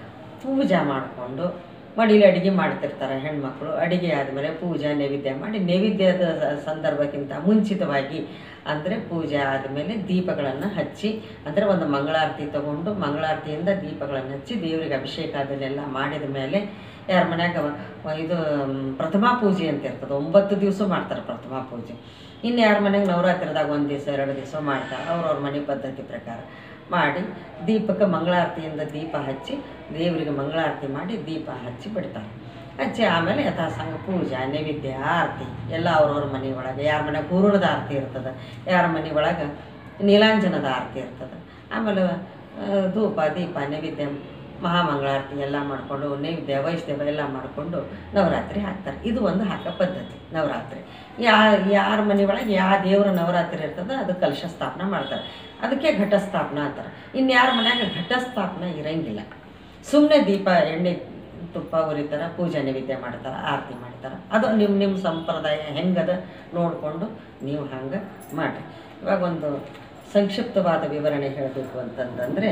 ಪೂಜೆ ಮಾಡಿಕೊಂಡು ಮಡಿಲಿ ಅಡುಗೆ ಮಾಡ್ತಿರ್ತಾರೆ ಹೆಣ್ಮಕ್ಳು ಅಡುಗೆ ಆದಮೇಲೆ ಪೂಜೆ ನೈವೇದ್ಯ ಮಾಡಿ ನೈವೇದ್ಯದ ಸ- ಸಂದರ್ಭಕ್ಕಿಂತ ಮುಂಚಿತವಾಗಿ ಅಂದರೆ ಪೂಜೆ ಆದಮೇಲೆ ದೀಪಗಳನ್ನು ಹಚ್ಚಿ ಅಂದರೆ ಒಂದು ಮಂಗಳಾರತಿ ತಗೊಂಡು ಮಂಗಳಾರತಿಯಿಂದ ದೀಪಗಳನ್ನು ಹಚ್ಚಿ ದೇವರಿಗೆ ಅಭಿಷೇಕ ಅದನ್ನೆಲ್ಲ ಮಾಡಿದ ಮೇಲೆ ಯಾರ ಮನ್ಯಾಗ ವ- ಇದು ಮ್, ಪ್ರಥಮಾ ಪೂಜೆ ಅಂತ ಇರ್ತದೆ ಒಂಬತ್ತು ದಿವಸ ಮಾಡ್ತಾರೆ ಪ್ರಥಮಾ ಪೂಜೆ ಇನ್ನು ಯಾರ ಮನೆಗೆ ನವರಾತ್ರಿದಾಗ ಒಂದು ದಿವಸ ಎರಡು ದಿವಸ ಮಾಡ್ತಾರೆ ಅವ್ರವ್ರ ಮನೆ ಪದ್ಧತಿ ಪ್ರಕಾರ ಮಾಡಿ ದೀಪಕ್ಕೆ ಮಂಗಳಾರತಿಯಿಂದ ದೀಪ ಹಚ್ಚಿ ದೇವರಿಗೆ ಮಂಗಳಾರತಿ ಮಾಡಿ ದೀಪ ಹಚ್ಚಿ ಬಿಡ್ತಾರೆ ಹಚ್ಚಿ ಆಮೇಲೆ ಯಥಾಸಂಗ ಪೂಜೆ ನೈವೇದ್ಯ ಆರತಿ ಎಲ್ಲ ಅವ್ರವ್ರ ಮನೆ ಒಳಗೆ ಯಾರ ಮನೆ ಪೂರ್ಣದ ಆರತಿ ಇರ್ತದೆ ಯಾರ ಮನೆ ಒಳಗೆ ನೀಲಾಂಜನದ ಆರತಿ ಇರ್ತದೆ ಆಮೇಲೆ ಆ, ಧೂಪ ದೀಪ ನೈವೇದ್ಯ ಮಹಾಮಂಗಳಾರತಿ ಎಲ್ಲ ಮಾಡಿಕೊಂಡು ನೈವೇದ್ಯ ವೈಷ್ಣವ ಎಲ್ಲ ಮಾಡಿಕೊಂಡು ನವರಾತ್ರಿ ಹಾಕ್ತಾರೆ ಇದು ಒಂದು ಹಾಕೋ ಪದ್ಧತಿ ನವರಾತ್ರಿ ಯಾ ಯಾರ ಮನೆ ಒಳಗೆ ಯಾವ ದೇವರ ನವರಾತ್ರಿ ಇರ್ತದೆ ಅದು ಕಲಶ ಸ್ಥಾಪನೆ ಮಾಡ್ತಾರೆ ಅದಕ್ಕೆ ಘಟಸ್ಥಾಪನ ಅಂತಾರೆ ಇನ್ನು ಯಾರ ಮನ್ಯಾಗ ಘಟಸ್ಥಾಪನೆ ಇರಂಗಿಲ್ಲ ಸುಮ್ಮನೆ ದೀಪ ಎಣ್ಣೆ ತುಪ್ಪ ಉರಿತಾರೆ ಪೂಜೆ ನೈವೇದ್ಯ ಮಾಡ್ತಾರೆ ಆರತಿ ಮಾಡ್ತಾರೆ ಅದು ನಿಮ್ಮ ನಿಮ್ಮ ಸಂಪ್ರದಾಯ ಹೆಂಗದ ನೋಡಿಕೊಂಡು ನೀವು ಹಂಗೆ ಮಾಡಿರಿ ಇವಾಗ ಒಂದು ಸಂಕ್ಷಿಪ್ತವಾದ ವಿವರಣೆ ಹೇಳಬೇಕು ಅಂತಂತಂದರೆ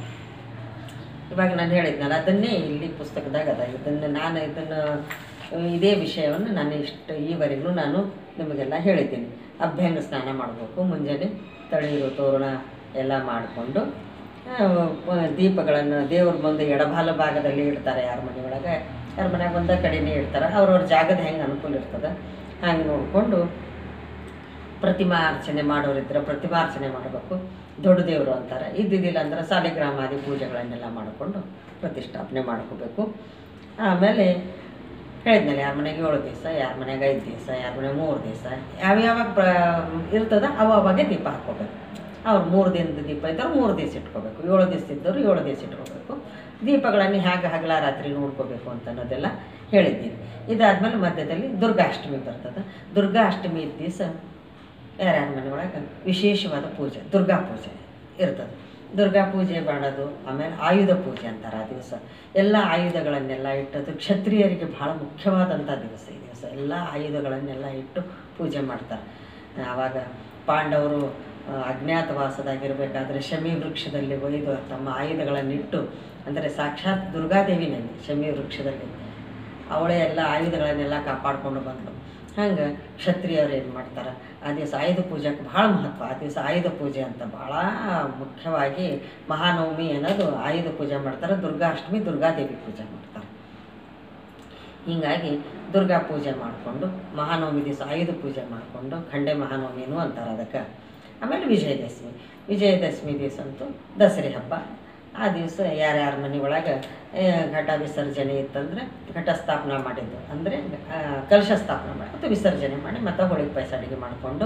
ಇವಾಗ ನಾನು ಹೇಳಿದ್ನಲ್ಲ ಅದನ್ನೇ ಇಲ್ಲಿ ಪುಸ್ತಕದಾಗ ಅದ ಇದನ್ನು ನಾನು ಇದನ್ನು ಇದೇ ವಿಷಯವನ್ನು ನಾನು ಇಷ್ಟು ಈವರೆಗೂ ನಾನು ನಿಮಗೆಲ್ಲ ಹೇಳಿದ್ದೀನಿ ಅಭ್ಯಂಗ ಸ್ನಾನ ಮಾಡಬೇಕು ಮುಂಜಾನೆ ತಳಿರು ತೋರಣ ಎಲ್ಲ ಮಾಡಿಕೊಂಡು ದೀಪಗಳನ್ನು ದೇವ್ರ ಮುಂದೆ ಎಡಬಾಲ ಭಾಗದಲ್ಲಿ ಇಡ್ತಾರೆ ಯಾರ ಮನೆ ಒಳಗೆ ಯಾರ ಮನ್ಯಾಗ ಒಂದ ಕಡೆನೇ ಇಡ್ತಾರೆ ಅವ್ರವ್ರ ಜಾಗದ ಹೆಂಗೆ ಅನುಕೂಲ ಇರ್ತದೆ ಹಂಗೆ ನೋಡಿಕೊಂಡು ಪ್ರತಿಮಾರ್ಚನೆ ಮಾಡೋರಿದ್ರೆ ಪ್ರತಿಮಾರ್ಚನೆ ಮಾಡಬೇಕು ದೊಡ್ಡ ದೇವರು ಅಂತಾರೆ ಇದ್ದಿದ್ದಿಲ್ಲ ಅಂದ್ರೆ ಸಾಲಿಗ್ರಾಮಾದಿ ಪೂಜೆಗಳನ್ನೆಲ್ಲ ಮಾಡಿಕೊಂಡು ಪ್ರತಿಷ್ಠಾಪನೆ ಮಾಡ್ಕೋಬೇಕು ಆಮೇಲೆ ಹೇಳಿದ್ನಲ್ಲ ಯಾರ ಮನೆಗೆ ಏಳು ದಿವಸ ಯಾರ ಮನೆಗೆ ಐದು ದಿವಸ ಯಾರ ಮನೆಗೆ ಮೂರು ದಿವಸ ಯಾವ್ಯಾವ ಪ್ರ ಇರ್ತದ ಅವ ಅವಾಗೆ ದೀಪ ಹಾಕ್ಕೋಬೇಕು ಅವ್ರು ಮೂರು ದಿನದ ದೀಪ ಇದ್ದವ್ರು ಮೂರು ದಿವಸ ಇಟ್ಕೋಬೇಕು ಏಳು ದಿವಸ ಇದ್ದವರು ಏಳು ದಿವಸ ಇಟ್ಕೋಬೇಕು ದೀಪಗಳನ್ನು ಹೇಗೆ ಹಗಲ ರಾತ್ರಿ ನೋಡ್ಕೋಬೇಕು ಅಂತ ಅನ್ನೋದೆಲ್ಲ ಹೇಳಿದ್ದೀನಿ ಇದಾದ್ಮೇಲೆ ಮಧ್ಯದಲ್ಲಿ ದುರ್ಗಾಷ್ಟಮಿ ಬರ್ತದೆ ದುರ್ಗಾಷ್ಟಮಿ ಇದ್ದ ದಿವಸ ಯಾರ್ಯಾರ ಮನೆ ಒಳಗೆ ವಿಶೇಷವಾದ ಪೂಜೆ ದುರ್ಗಾ ಪೂಜೆ ಇರ್ತದೆ ದುರ್ಗಾ ಪೂಜೆ ಮಾಡೋದು ಆಮೇಲೆ ಆಯುಧ ಪೂಜೆ ಅಂತಾರೆ ಆ ದಿವಸ ಎಲ್ಲ ಆಯುಧಗಳನ್ನೆಲ್ಲ ಇಟ್ಟದು ಕ್ಷತ್ರಿಯರಿಗೆ ಬಹಳ ಮುಖ್ಯವಾದಂಥ ದಿವಸ ಈ ದಿವಸ ಎಲ್ಲ ಆಯುಧಗಳನ್ನೆಲ್ಲ ಇಟ್ಟು ಪೂಜೆ ಮಾಡ್ತಾರೆ ಆವಾಗ ಪಾಂಡವರು ಆ, ಅಜ್ಞಾತವಾಸದಾಗಿರಬೇಕಾದ್ರೆ ಶಮಿ ವೃಕ್ಷದಲ್ಲಿ ಒಯ್ದು ತಮ್ಮ ಆಯುಧಗಳನ್ನಿಟ್ಟು ಅಂದರೆ ಸಾಕ್ಷಾತ್ ದುರ್ಗಾದೇವಿನೇ ಶಮಿ ವೃಕ್ಷದಲ್ಲಿ ಅವಳೇ ಎಲ್ಲ ಆಯುಧಗಳನ್ನೆಲ್ಲ ಕಾಪಾಡ್ಕೊಂಡು ಬಂದಳು ಹಂಗೆ ಕ್ಷತ್ರಿಯರು ಏನು ಮಾಡ್ತಾರೆ ಆ ದಿವಸ ಆಯುಧ ಪೂಜೆಗೆ ಭಾಳ ಮಹತ್ವ ಆ ದಿವಸ ಆಯುಧ ಪೂಜೆ ಅಂತ ಭಾಳ ಮುಖ್ಯವಾಗಿ ಮಹಾನವಮಿ ಅನ್ನೋದು ಆಯುಧ ಪೂಜೆ ಮಾಡ್ತಾರೆ ದುರ್ಗಾಷ್ಟಮಿ ದುರ್ಗಾದೇವಿ ಪೂಜೆ ಮಾಡ್ತಾರೆ ಹೀಗಾಗಿ ದುರ್ಗಾ ಪೂಜೆ ಮಾಡಿಕೊಂಡು ಮಹಾನವಮಿ ದಿವಸ ಆಯುಧ ಪೂಜೆ ಮಾಡಿಕೊಂಡು ಖಂಡೆ ಮಹಾನವಮಿನೂ ಅಂತಾರೆ ಅದಕ್ಕೆ ಆಮೇಲೆ ವಿಜಯದಶಮಿ ವಿಜಯದಶಮಿ ದಿವಸ ಅಂತೂ ದಸರೆ ಹಬ್ಬ ಆ ದಿವಸ ಯಾರ್ಯಾರ ಮನೆ ಒಳಗೆ ಘಟ ವಿಸರ್ಜನೆ ಇತ್ತಂದ್ರೆ ಘಟ ಸ್ಥಾಪನೆ ಮಾಡಿದ್ದು ಅಂದರೆ ಕಲಶ ಸ್ಥಾಪನೆ ಮಾಡಿ ಮತ್ತು ವಿಸರ್ಜನೆ ಮಾಡಿ ಮತ್ತು ಹೋಳಿಗೆ ಪಾಯಸ ಅಡುಗೆ ಮಾಡಿಕೊಂಡು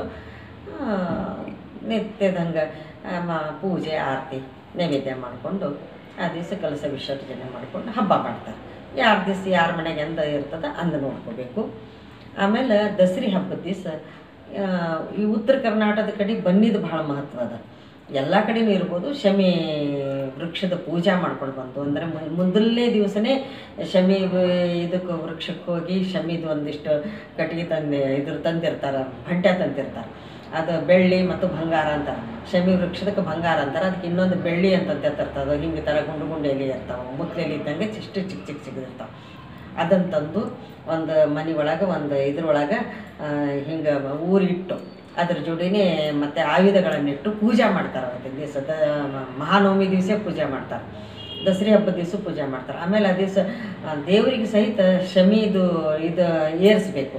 ನಿತ್ಯದಂಗೆ ಮ ಪೂಜೆ ಆರತಿ ನೈವೇದ್ಯ ಮಾಡಿಕೊಂಡು ಆ ದಿವಸ ಕಲಶ ವಿಸರ್ಜನೆ ಮಾಡಿಕೊಂಡು ಹಬ್ಬ ಮಾಡ್ತಾರೆ ಯಾರ ದಿವಸ ಯಾರ ಮನೆಗೆ ಎಂದ ಇರ್ತದೆ ಅಂದ ನೋಡ್ಕೋಬೇಕು ಆಮೇಲೆ ದಸರಿ ಹಬ್ಬದ ದಿವಸ ಈ ಉತ್ತರ ಕರ್ನಾಟಕದ ಕಡೆ ಬನ್ನಿದು ಭಾಳ ಮಹತ್ವ ಅದ ಎಲ್ಲ ಕಡೆನೂ ಇರ್ಬೋದು ಶಮಿ ವೃಕ್ಷದ ಪೂಜೆ ಮಾಡ್ಕೊಂಡು ಬಂದು ಅಂದರೆ ಮೊದಲನೇ ದಿವಸನೇ ಶಮಿ ವ- ಇದಕ್ಕೆ ವೃಕ್ಷಕ್ಕೆ ಹೋಗಿ ಶಮಿದು ಒಂದಿಷ್ಟು ಕಟ್ಟಿಗೆ ತಂದು ಇದ್ರ ತಂದಿರ್ತಾರೆ ಭಂಟ್ಯ ತಂದಿರ್ತಾರೆ ಅದು ಬೆಳ್ಳಿ ಮತ್ತು ಬಂಗಾರ ಅಂತಾರೆ ಶಮಿ ವೃಕ್ಷದಕ್ಕೆ ಬಂಗಾರ ಅಂತಾರೆ ಅದಕ್ಕೆ ಇನ್ನೊಂದು ಬೆಳ್ಳಿ ಅಂತ ತರ್ತದೆ ಹಿಂಗೆ ಥರ ಗುಂಡು ಗುಂಡು ಎಲೆ ಇರ್ತಾವೆ ಮುತ್ತಲೆಲಿ ಇದ್ದಂಗೆ ಚಿಷ್ಟು ಚಿಕ್ಕ ಚಿಕ್ಕ ಚಿಕ್ಕದಿರ್ತಾವೆ ಅದನ್ನು ತಂದು ಒಂದು ಮನೆ ಒಳಗೆ ಒಂದು ಇದ್ರೊಳಗೆ ಹಿಂಗೆ ಊರಿಟ್ಟು ಅದ್ರ ಜೋಡಿನೇ ಮತ್ತು ಆಯುಧಗಳನ್ನಿಟ್ಟು ಪೂಜೆ ಮಾಡ್ತಾರೆ ಅವತ್ತಿನ ದಿವಸ ದ ಮಹಾನವಮಿ ದಿವಸ ಪೂಜೆ ಮಾಡ್ತಾರೆ ದಸರೆ ಹಬ್ಬದ ದಿವಸ ಪೂಜೆ ಮಾಡ್ತಾರೆ ಆಮೇಲೆ ಆ ದಿವಸ ದೇವರಿಗೆ ಸಹಿತ ಶಮಿದು ಇದು ಏರಿಸ್ಬೇಕು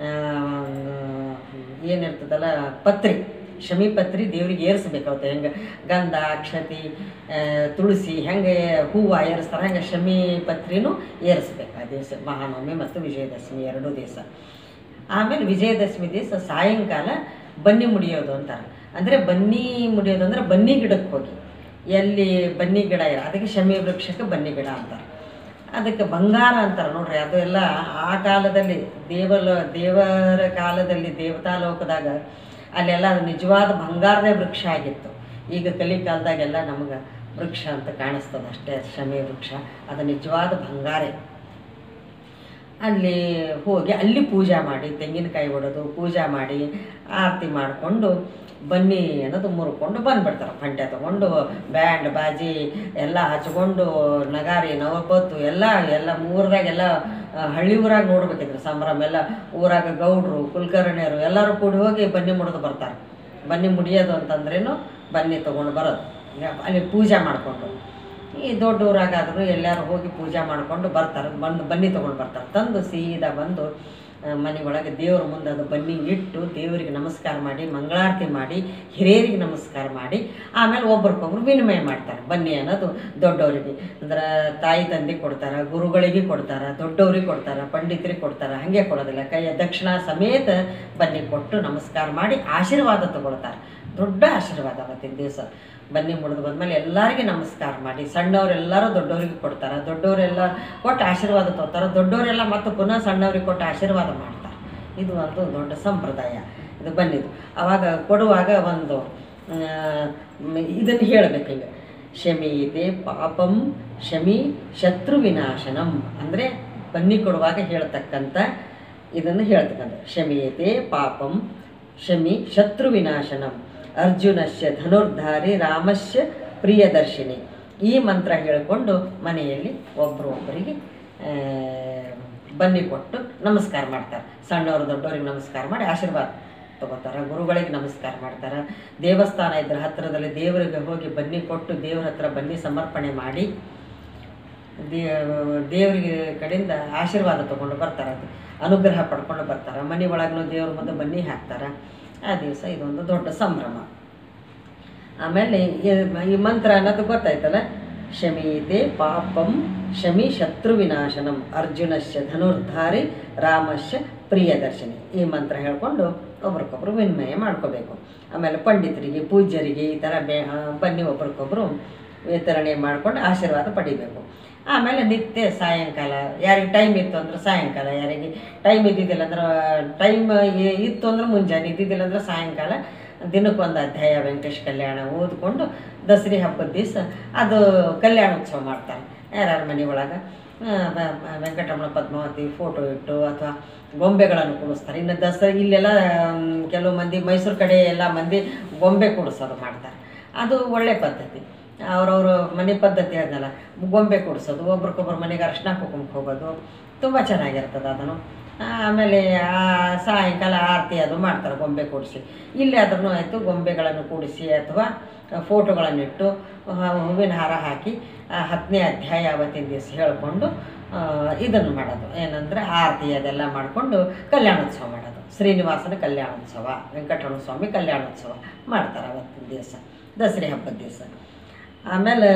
ಏನಿರ್ತದಲ್ಲ ಪತ್ರಿ ಶಮಿ ಪತ್ರಿ ದೇವ್ರಿಗೆ ಏರಿಸ್ಬೇಕು ಅವತ್ತು ಹೆಂಗೆ ಗಂಧ ಅಕ್ಷತಿ ಆ, ತುಳಸಿ ಹೆಂಗೆ ಹೂವು ಏರಿಸ್ತಾರೆ ಹಂಗೆ ಶಮಿ ಪತ್ರಿನೂ ಏರಿಸ್ಬೇಕು ಆ ದಿವಸ ಮಹಾನವಮಿ ಮತ್ತು ವಿಜಯದಶಮಿ ಎರಡೂ ದಿವಸ ಆಮೇಲೆ ವಿಜಯದಶಮಿ ದಿವಸ ಸಾಯಂಕಾಲ ಬನ್ನಿ ಮುಡಿಯೋದು ಅಂತಾರೆ ಅಂದರೆ ಬನ್ನಿ ಮುಡಿಯೋದು ಅಂದ್ರೆ ಬನ್ನಿ ಗಿಡಕ್ಕೆ ಹೋಗಿ ಎಲ್ಲಿ ಬನ್ನಿ ಗಿಡ ಇರ ಅದಕ್ಕೆ ಶಮಿ ವೃಕ್ಷಕ್ಕೆ ಬನ್ನಿ ಗಿಡ ಅಂತಾರೆ ಅದಕ್ಕೆ ಬಂಗಾರ ಅಂತಾರೆ ನೋಡ್ರಿ ಅದು ಎಲ್ಲ ಆ ಕಾಲದಲ್ಲಿ ದೇವಲ ದೇವರ ಕಾಲದಲ್ಲಿ ದೇವತಾ ಲೋಕದಾಗ ಅಲ್ಲೆಲ್ಲ ಅದು ನಿಜವಾದ ಬಂಗಾರದೇ ವೃಕ್ಷ ಆಗಿತ್ತು ಈಗ ಕಲಿ ಕಾಲದಾಗೆಲ್ಲ ನಮ್ಗೆ ವೃಕ್ಷ ಅಂತ ಕಾಣಿಸ್ತದೆ ಅಷ್ಟೇ ಶಮಿ ವೃಕ್ಷ ಅದು ನಿಜವಾದ ಬಂಗಾರೇ ಅಲ್ಲಿ ಹೋಗಿ ಅಲ್ಲಿ ಪೂಜೆ ಮಾಡಿ ತೆಂಗಿನಕಾಯಿ ಹೊಡೆದು ಪೂಜೆ ಮಾಡಿ ಆರತಿ ಮಾಡಿಕೊಂಡು ಬನ್ನಿ ಅನ್ನೋದು ಮುರ್ಕೊಂಡು ಬಂದ್ಬಿಡ್ತಾರೆ ಪಂಟ್ಯ ತೊಗೊಂಡು ಬ್ಯಾಂಡ್ ಬಾಜಿ ಎಲ್ಲ ಹಚ್ಕೊಂಡು ನಗಾರಿ ನವಪತ್ತು ಎಲ್ಲ ಎಲ್ಲ ಊರಾಗೆಲ್ಲ ಆ, ಹಳ್ಳಿ ಊರಾಗ ನೋಡ್ಬೇಕಿದ್ರು ಸಂಭ್ರಮ ಎಲ್ಲ ಊರಾಗ ಗೌಡ್ರು ಕುಲಕರ್ಣಿಯರು ಎಲ್ಲರೂ ಕೂಡಿ ಹೋಗಿ ಬನ್ನಿ ಮುಡಿದು ಬರ್ತಾರೆ ಬನ್ನಿ ಮುಡಿಯೋದು ಅಂತಂದ್ರೇನು ಬನ್ನಿ ತೊಗೊಂಡು ಬರೋದು ಅಲ್ಲಿ ಪೂಜೆ ಮಾಡಿಕೊಂಡು ಈ ದೊಡ್ಡ ಊರಾಗಾದರೂ ಎಲ್ಲರೂ ಹೋಗಿ ಪೂಜೆ ಮಾಡಿಕೊಂಡು ಬರ್ತಾರೆ ಬಂದು ಬನ್ನಿ ತೊಗೊಂಡು ಬರ್ತಾರೆ ತಂದು ಸೀದಾ ಬಂದು ಆ, ಮನೆ ಒಳಗೆ ದೇವ್ರ ಮುಂದೆ ಅದು ಬನ್ನಿ ಇಟ್ಟು ದೇವರಿಗೆ ನಮಸ್ಕಾರ ಮಾಡಿ ಮಂಗಳಾರತಿ ಮಾಡಿ ಹಿರಿಯರಿಗೆ ನಮಸ್ಕಾರ ಮಾಡಿ ಆಮೇಲೆ ಒಬ್ರಿಗೊಬ್ರು ವಿನಿಮಯ ಮಾಡ್ತಾರೆ ಬನ್ನಿ ಅನ್ನೋದು ದೊಡ್ಡವರಿಗೆ ಅಂದ್ರೆ ತಾಯಿ ತಂದೆ ಕೊಡ್ತಾರೆ ಗುರುಗಳಿಗೆ ಕೊಡ್ತಾರೆ ದೊಡ್ಡವ್ರಿಗೆ ಕೊಡ್ತಾರೆ ಪಂಡಿತರಿಗೆ ಕೊಡ್ತಾರೆ ಹಾಗೆ ಕೊಡೋದಿಲ್ಲ ಕೈಯ ದಕ್ಷಿಣ ಸಮೇತ ಬನ್ನಿ ಕೊಟ್ಟು ನಮಸ್ಕಾರ ಮಾಡಿ ಆಶೀರ್ವಾದ ತಗೊಳ್ತಾರೆ ದೊಡ್ಡ ಆಶೀರ್ವಾದ ಅವತ್ತಿನ ದಿವಸ ಬನ್ನಿ ಮುಡಿದು ಬಂದ್ಮೇಲೆ ಎಲ್ಲರಿಗೆ ನಮಸ್ಕಾರ ಮಾಡಿ ಸಣ್ಣವರೆಲ್ಲರೂ ದೊಡ್ಡವರಿಗೆ ಕೊಡ್ತಾರೆ ದೊಡ್ಡವರೆಲ್ಲ ಕೊಟ್ಟು ಆಶೀರ್ವಾದ ತಗೋತಾರೆ ದೊಡ್ಡವರೆಲ್ಲ ಮತ್ತು ಪುನಃ ಸಣ್ಣವ್ರಿಗೆ ಕೊಟ್ಟು ಆಶೀರ್ವಾದ ಮಾಡ್ತಾರೆ ಇದು ಒಂದು ದೊಡ್ಡ ಸಂಪ್ರದಾಯ ಇದು ಬನ್ನಿದು ಆವಾಗ ಕೊಡುವಾಗ ಒಂದು ಇದನ್ನು ಹೇಳಬೇಕು ಈಗ ಶಮೀತೆ ಪಾಪಂ ಶಮಿ ಶತ್ರು ವಿನಾಶನಂ ಅಂದರೆ ಬನ್ನಿ ಕೊಡುವಾಗ ಹೇಳ್ತಕ್ಕಂಥ ಇದನ್ನು ಹೇಳ್ತಕ್ಕಂಥ ಶಮೀತೆ ಪಾಪಂ ಶಮಿ ಶತ್ರು ವಿನಾಶನಂ ಅರ್ಜುನಶ್ಯ ಧನುರ್ಧಾರಿ ರಾಮಶ್ಯ ಪ್ರಿಯದರ್ಶಿನಿ ಈ ಮಂತ್ರ ಹೇಳಿಕೊಂಡು ಮನೆಯಲ್ಲಿ ಒಬ್ಬರು ಒಬ್ಬರಿಗೆ ಆ, ಬನ್ನಿ ಕೊಟ್ಟು ನಮಸ್ಕಾರ ಮಾಡ್ತಾರೆ ಸಣ್ಣವರು ದೊಡ್ಡವರಿಗೆ ನಮಸ್ಕಾರ ಮಾಡಿ ಆಶೀರ್ವಾದ ತಗೋತಾರೆ ಗುರುಗಳಿಗೆ ನಮಸ್ಕಾರ ಮಾಡ್ತಾರೆ ದೇವಸ್ಥಾನ ಇದ್ರೆ ಹತ್ತಿರದಲ್ಲಿ ದೇವರಿಗೆ ಹೋಗಿ ಬನ್ನಿ ಕೊಟ್ಟು ದೇವ್ರ ಹತ್ರ ಬನ್ನಿ ಸಮರ್ಪಣೆ ಮಾಡಿ ದೇ ದೇವರಿಗೆ ಕಡೆಯಿಂದ ಆಶೀರ್ವಾದ ತೊಗೊಂಡು ಬರ್ತಾರೆ ಅದು ಅನುಗ್ರಹ ಪಡ್ಕೊಂಡು ಬರ್ತಾರೆ ಮನೆ ಒಳಗೂ ದೇವ್ರ ಮುಂದೆ ಬನ್ನಿ ಹಾಕ್ತಾರೆ ಆ ದಿವಸ ಇದೊಂದು ದೊಡ್ಡ ಸಂಭ್ರಮ ಆಮೇಲೆ ಈ- ಈ ಮಂತ್ರ ಅನ್ನೋದು ಗೊತ್ತಾಯ್ತಲ್ಲ ಶಮೀತೆ ಪಾಪಂ ಶಮಿ ಶತ್ರು ವಿನಾಶನಂ ಅರ್ಜುನಶ್ಯ ಧನುರ್ಧಾರಿ ರಾಮಶ್ಯ ಪ್ರಿಯದರ್ಶಿನಿ ಈ ಮಂತ್ರ ಹೇಳ್ಕೊಂಡು ಒಬ್ರಿಗೊಬ್ರು ವಿನಿಮಯ ಮಾಡ್ಕೋಬೇಕು ಆಮೇಲೆ ಪಂಡಿತರಿಗೆ ಪೂಜ್ಯರಿಗೆ ಈ ಥರ ಬೇ ಆ, ಬನ್ನಿ ಒಬ್ರಿಗೊಬ್ರು ವಿತರಣೆ ಮಾಡ್ಕೊಂಡು ಆಶೀರ್ವಾದ ಪಡಿಬೇಕು ಆಮೇಲೆ ನಿತ್ಯ ಸಾಯಂಕಾಲ ಯಾರಿಗೆ ಟೈಮ್ ಇತ್ತು ಅಂದ್ರೆ ಸಾಯಂಕಾಲ ಯಾರಿಗೆ ಟೈಮ್ ಇದ್ದಿದ್ದಿಲ್ಲ ಅಂದ್ರೆ ಟೈಮ್ ಇತ್ತು ಅಂದ್ರೆ ಮುಂಜಾನೆ ಇದ್ದಿದ್ದಿಲ್ಲ ಅಂದ್ರೆ ಸಾಯಂಕಾಲ ದಿನಕ್ಕೊಂದು ಅಧ್ಯಾಯ ವೆಂಕಟೇಶ್ ಕಲ್ಯಾಣ ಓದ್ಕೊಂಡು ದಸರಿ ಹಬ್ಬದ ದಿವಸ ಅದು ಕಲ್ಯಾಣೋತ್ಸವ ಮಾಡ್ತಾರೆ ಯಾರ್ಯಾರ ಮನೆ ಒಳಗೆ ಆ, ಬ- ಬ- ವೆಂಕಟರಮಣ ಪದ್ಮಾವತಿ ಫೋಟೋ ಇಟ್ಟು ಅಥವಾ ಗೊಂಬೆಗಳನ್ನು ಕೂಡಿಸ್ತಾರೆ ಇನ್ನು ದಸರಾ ಇಲ್ಲೆಲ್ಲ ಮ್, ಕೆಲವು ಮಂದಿ ಮೈಸೂರು ಕಡೆ ಎಲ್ಲ ಮಂದಿ ಗೊಂಬೆ ಕೂಡಿಸೋದು ಮಾಡ್ತಾರೆ ಅದು ಒಳ್ಳೆ ಪದ್ಧತಿ ಅವ್ರವ್ರ ಮನೆ ಪದ್ಧತಿ ಅದನ್ನೆಲ್ಲ ಗೊಂಬೆ ಕೂಡಿಸೋದು ಒಬ್ರಿಗೊಬ್ರು ಮನೆಗೆ ಅರ್ಶಿನ ಕುಂಕುಮಕ್ಕೆ ಹೋಗೋದು ತುಂಬ ಚೆನ್ನಾಗಿರ್ತದೆ ಅದನ್ನು ಆಮೇಲೆ ಆ ಸಾಯಂಕಾಲ ಆರತಿ ಅದು ಮಾಡ್ತಾರೆ ಗೊಂಬೆ ಕೂಡಿಸಿ ಇಲ್ಲಿ ಆದ್ರೂ ಆಯಿತು ಗೊಂಬೆಗಳನ್ನು ಕೂಡಿಸಿ ಅಥವಾ ಫೋಟೋಗಳನ್ನಿಟ್ಟು ಆ, ಹೂವಿನ ಹಾರ ಹಾಕಿ ಆ ಹತ್ತನೇ ಅಧ್ಯಾಯ ಅವತ್ತಿನ ದಿವಸ ಹೇಳಿಕೊಂಡು ಇದನ್ನು ಮಾಡೋದು ಏನಂದರೆ ಆರತಿ ಅದೆಲ್ಲ ಮಾಡಿಕೊಂಡು ಕಲ್ಯಾಣೋತ್ಸವ ಮಾಡೋದು ಶ್ರೀನಿವಾಸನ ಕಲ್ಯಾಣೋತ್ಸವ ವೆಂಕಟರಮಣ ಸ್ವಾಮಿ ಕಲ್ಯಾಣೋತ್ಸವ ಮಾಡ್ತಾರೆ ಅವತ್ತಿನ ದಿವಸ ದಸರೆ ಹಬ್ಬದ ದಿವಸ ಆಮೇಲೆ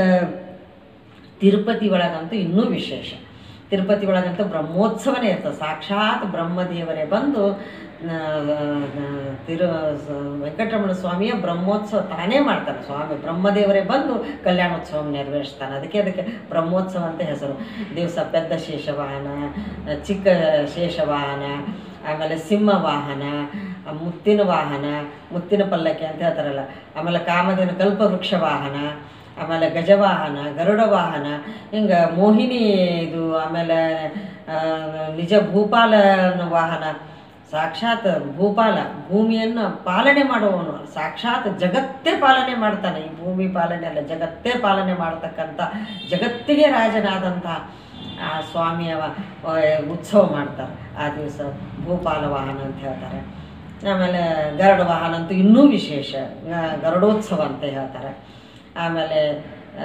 ತಿರುಪತಿ ಒಳಗಂತೂ ಇನ್ನೂ ವಿಶೇಷ ತಿರುಪತಿ ಒಳಗಂತೂ ಬ್ರಹ್ಮೋತ್ಸವನೇ ಇರ್ತದೆ ಸಾಕ್ಷಾತ್ ಬ್ರಹ್ಮದೇವರೇ ಬಂದು ಆ, ಆ, ತಿರು ಸ- ವೆಂಕಟರಮಣ ಸ್ವಾಮಿಯ ಬ್ರಹ್ಮೋತ್ಸವ ತಾನೇ ಮಾಡ್ತಾನೆ ಸ್ವಾಮಿ ಬ್ರಹ್ಮದೇವರೇ ಬಂದು ಕಲ್ಯಾಣೋತ್ಸವ ನೆರವೇರಿಸ್ತಾನೆ ಅದಕ್ಕೆ ಅದಕ್ಕೆ ಬ್ರಹ್ಮೋತ್ಸವ ಅಂತ ಹೆಸರು ದಿವಸ ಪೆದ್ದ ಶೇಷವಾಹನ ಚಿಕ್ಕ ಶೇಷವಾಹನ ಆಮೇಲೆ ಸಿಂಹ ವಾಹನ ಆ ಮುತ್ತಿನ ವಾಹನ ಮುತ್ತಿನ ಪಲ್ಲಕ್ಕಿ ಅಂತ ಹೇಳ್ತಾರಲ್ಲ ಆಮೇಲೆ ಕಾಮಧೇನು ಕಲ್ಪವೃಕ್ಷ ವಾಹನ ಆಮೇಲೆ ಗಜವಾಹನ ಗರುಡ ವಾಹನ ಹಿಂಗೆ ಮೋಹಿನಿ ಇದು ಆಮೇಲೆ ಆ, ನಿಜ ಭೂಪಾಲ ವಾಹನ ಸಾಕ್ಷಾತ್ ಭೂಪಾಲ ಭೂಮಿಯನ್ನು ಪಾಲನೆ ಮಾಡುವವನು ಸಾಕ್ಷಾತ್ ಜಗತ್ತೇ ಪಾಲನೆ ಮಾಡ್ತಾನೆ ಈ ಭೂಮಿ ಪಾಲನೆ ಅಲ್ಲ ಜಗತ್ತೇ ಪಾಲನೆ ಮಾಡತಕ್ಕಂಥ ಜಗತ್ತಿಗೆ ರಾಜನಾದಂಥ ಆ ಸ್ವಾಮಿಯ ವ- ವ- ಉತ್ಸವ ಮಾಡ್ತಾರೆ ಆ ದಿವಸ ಭೂಪಾಲ ವಾಹನ ಅಂತ ಹೇಳ್ತಾರೆ ಆಮೇಲೆ ಗರುಡ ವಾಹನ ಅಂತೂ ಇನ್ನೂ ವಿಶೇಷ ಗ- ಗರುಡೋತ್ಸವ ಅಂತ ಹೇಳ್ತಾರೆ ಆಮೇಲೆ ಆ,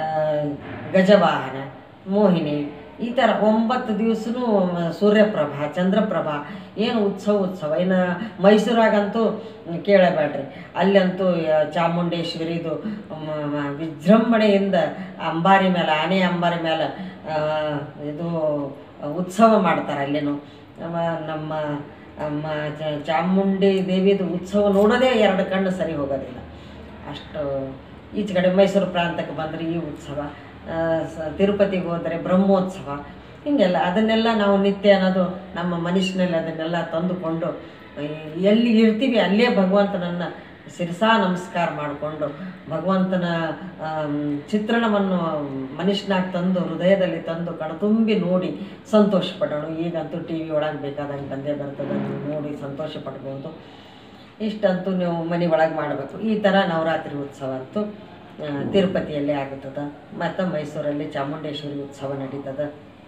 ಗಜವಾಹನ ಮೋಹಿನಿ ಈ ಥರ ಒಂಬತ್ತು ದಿವಸನೂ ಸೂರ್ಯಪ್ರಭಾ ಚಂದ್ರಪ್ರಭಾ ಏನು ಉತ್ಸವ ಉತ್ಸವ ಇನ್ನು ಮೈಸೂರಾಗಂತೂ ಕೇಳಬೇಡ್ರಿ ಅಲ್ಲಂತೂ ಆ, ಚಾಮುಂಡೇಶ್ವರಿದು ಮ- ಮ- ವಿಜೃಂಭಣೆಯಿಂದ ಅಂಬಾರಿ ಮೇಲೆ ಆನೆ ಅಂಬಾರಿ ಮೇಲೆ ಆ, ಇದು ಉತ್ಸವ ಮಾಡ್ತಾರೆ ಅಲ್ಲಿನೂ ನಮ್ಮ ನಮ್ಮ ನಮ್ಮ ಚ- ಚಾಮುಂಡಿ ದೇವಿದು ಉತ್ಸವ ನೋಡೋದೇ ಎರಡು ಕಣ್ಣು ಸರಿ ಹೋಗೋದಿಲ್ಲ ಅಷ್ಟು ಈಚೆ ಕಡೆ ಮೈಸೂರು ಪ್ರಾಂತಕ್ಕೆ ಬಂದರೆ ಈ ಉತ್ಸವ ಆ, ಸ- ತಿರುಪತಿಗೆ ಹೋದರೆ ಬ್ರಹ್ಮೋತ್ಸವ ಹೀಗೆಲ್ಲ ಅದನ್ನೆಲ್ಲ ನಾವು ನಿತ್ಯ ಅನ್ನೋದು ನಮ್ಮ ಮನುಷ್ಯನಲ್ಲಿ ಅದನ್ನೆಲ್ಲ ತಂದುಕೊಂಡು ಈ ಎಲ್ಲಿ ಇರ್ತೀವಿ ಅಲ್ಲೇ ಭಗವಂತನನ್ನು ಶಿರಸಾ ನಮಸ್ಕಾರ ಮಾಡಿಕೊಂಡು ಭಗವಂತನ ಆಮ್, ಚಿತ್ರಣವನ್ನು ಮನುಷ್ಯನಾಗಿ ತಂದು ಹೃದಯದಲ್ಲಿ ತಂದು ಕಣ್ತುಂಬಿ ನೋಡಿ ಸಂತೋಷ ಪಡೋಣ ಈಗಂತೂ ಟಿ ವಿ ಒಳಗೆ ಬೇಕಾದಂಗೆ ಬಂದೇ ಬರ್ತದೆ ನೀವು ನೋಡಿ ಸಂತೋಷ ಪಡ್ಬೋದು ಇಷ್ಟಂತೂ ನೀವು ಮನೆ ಒಳಗೆ ಮಾಡಬೇಕು ಈ ಥರ ನವರಾತ್ರಿ ಉತ್ಸವ ಅಂತೂ ಆ, ತಿರುಪತಿಯಲ್ಲಿ ಆಗುತ್ತದೆ ಮತ್ತು ಮೈಸೂರಲ್ಲಿ ಚಾಮುಂಡೇಶ್ವರಿ ಉತ್ಸವ ನಡೀತದೆ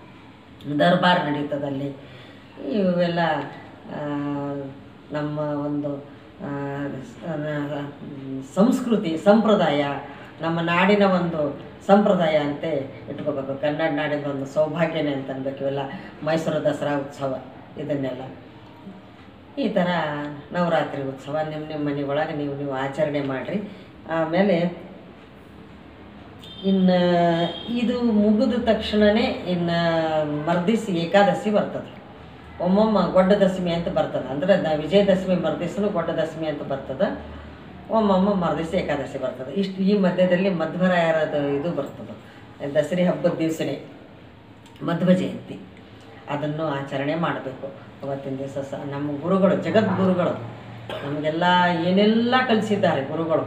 ದರ್ಬಾರ್ ನಡೀತದಲ್ಲಿ ಇವೆಲ್ಲ ಆ, ನಮ್ಮ ಒಂದು ಆ, ಸ- ಆ, ಸಂಸ್ಕೃತಿ ಸಂಪ್ರದಾಯ ನಮ್ಮ ನಾಡಿನ ಒಂದು ಸಂಪ್ರದಾಯ ಅಂತ ಇಟ್ಕೋಬೇಕು ಕನ್ನಡ ನಾಡಿನ ಒಂದು ಸೌಭಾಗ್ಯನೇ ಅಂತ ಅನ್ಬೇಕು ಇವೆಲ್ಲ ಮೈಸೂರು ದಸರಾ ಉತ್ಸವ ಇದನ್ನೆಲ್ಲ ಈ ಥರ ನವರಾತ್ರಿ ಉತ್ಸವ ನಿಮ್ಮ ನಿಮ್ಮ ಮನೆ ಒಳಗೆ ನೀವು ನೀವು ಆಚರಣೆ ಮಾಡಿರಿ ಆಮೇಲೆ ಇನ್ನು ಇದು ಮುಗಿದ ತಕ್ಷಣವೇ ಇನ್ನು ಮರ್ದಿಸಿ ಏಕಾದಶಿ ಬರ್ತದೆ ಒಮ್ಮೊಮ್ಮ ಗೊಡ್ಡ ದಶಮಿ ಅಂತ ಬರ್ತದೆ ಅಂದರೆ ದ ವಿಜಯದಶಮಿ ಮರ್ದಿಸಲು ಗೊಡ್ಡ ದಶಮಿ ಅಂತ ಬರ್ತದೆ ಒಮ್ಮೊಮ್ಮ ಮರ್ದಿಸಿ ಏಕಾದಶಿ ಬರ್ತದೆ ಇಷ್ಟು ಈ ಮಧ್ಯದಲ್ಲಿ ಮಧ್ವರಾಯರದ ಇದು ಬರ್ತದೆ ದಸರೆ ಹಬ್ಬದ ದಿವಸನೇ ಮಧ್ವ ಜಯಂತಿ ಅದನ್ನು ಆಚರಣೆ ಮಾಡಬೇಕು ಅವತ್ತಿನ ದಿವಸ ಸಹ ನಮ್ಮ ಗುರುಗಳು ಜಗದ್ಗುರುಗಳು ನಮಗೆಲ್ಲ ಏನೆಲ್ಲ ಕಲಿಸಿದ್ದಾರೆ ಗುರುಗಳು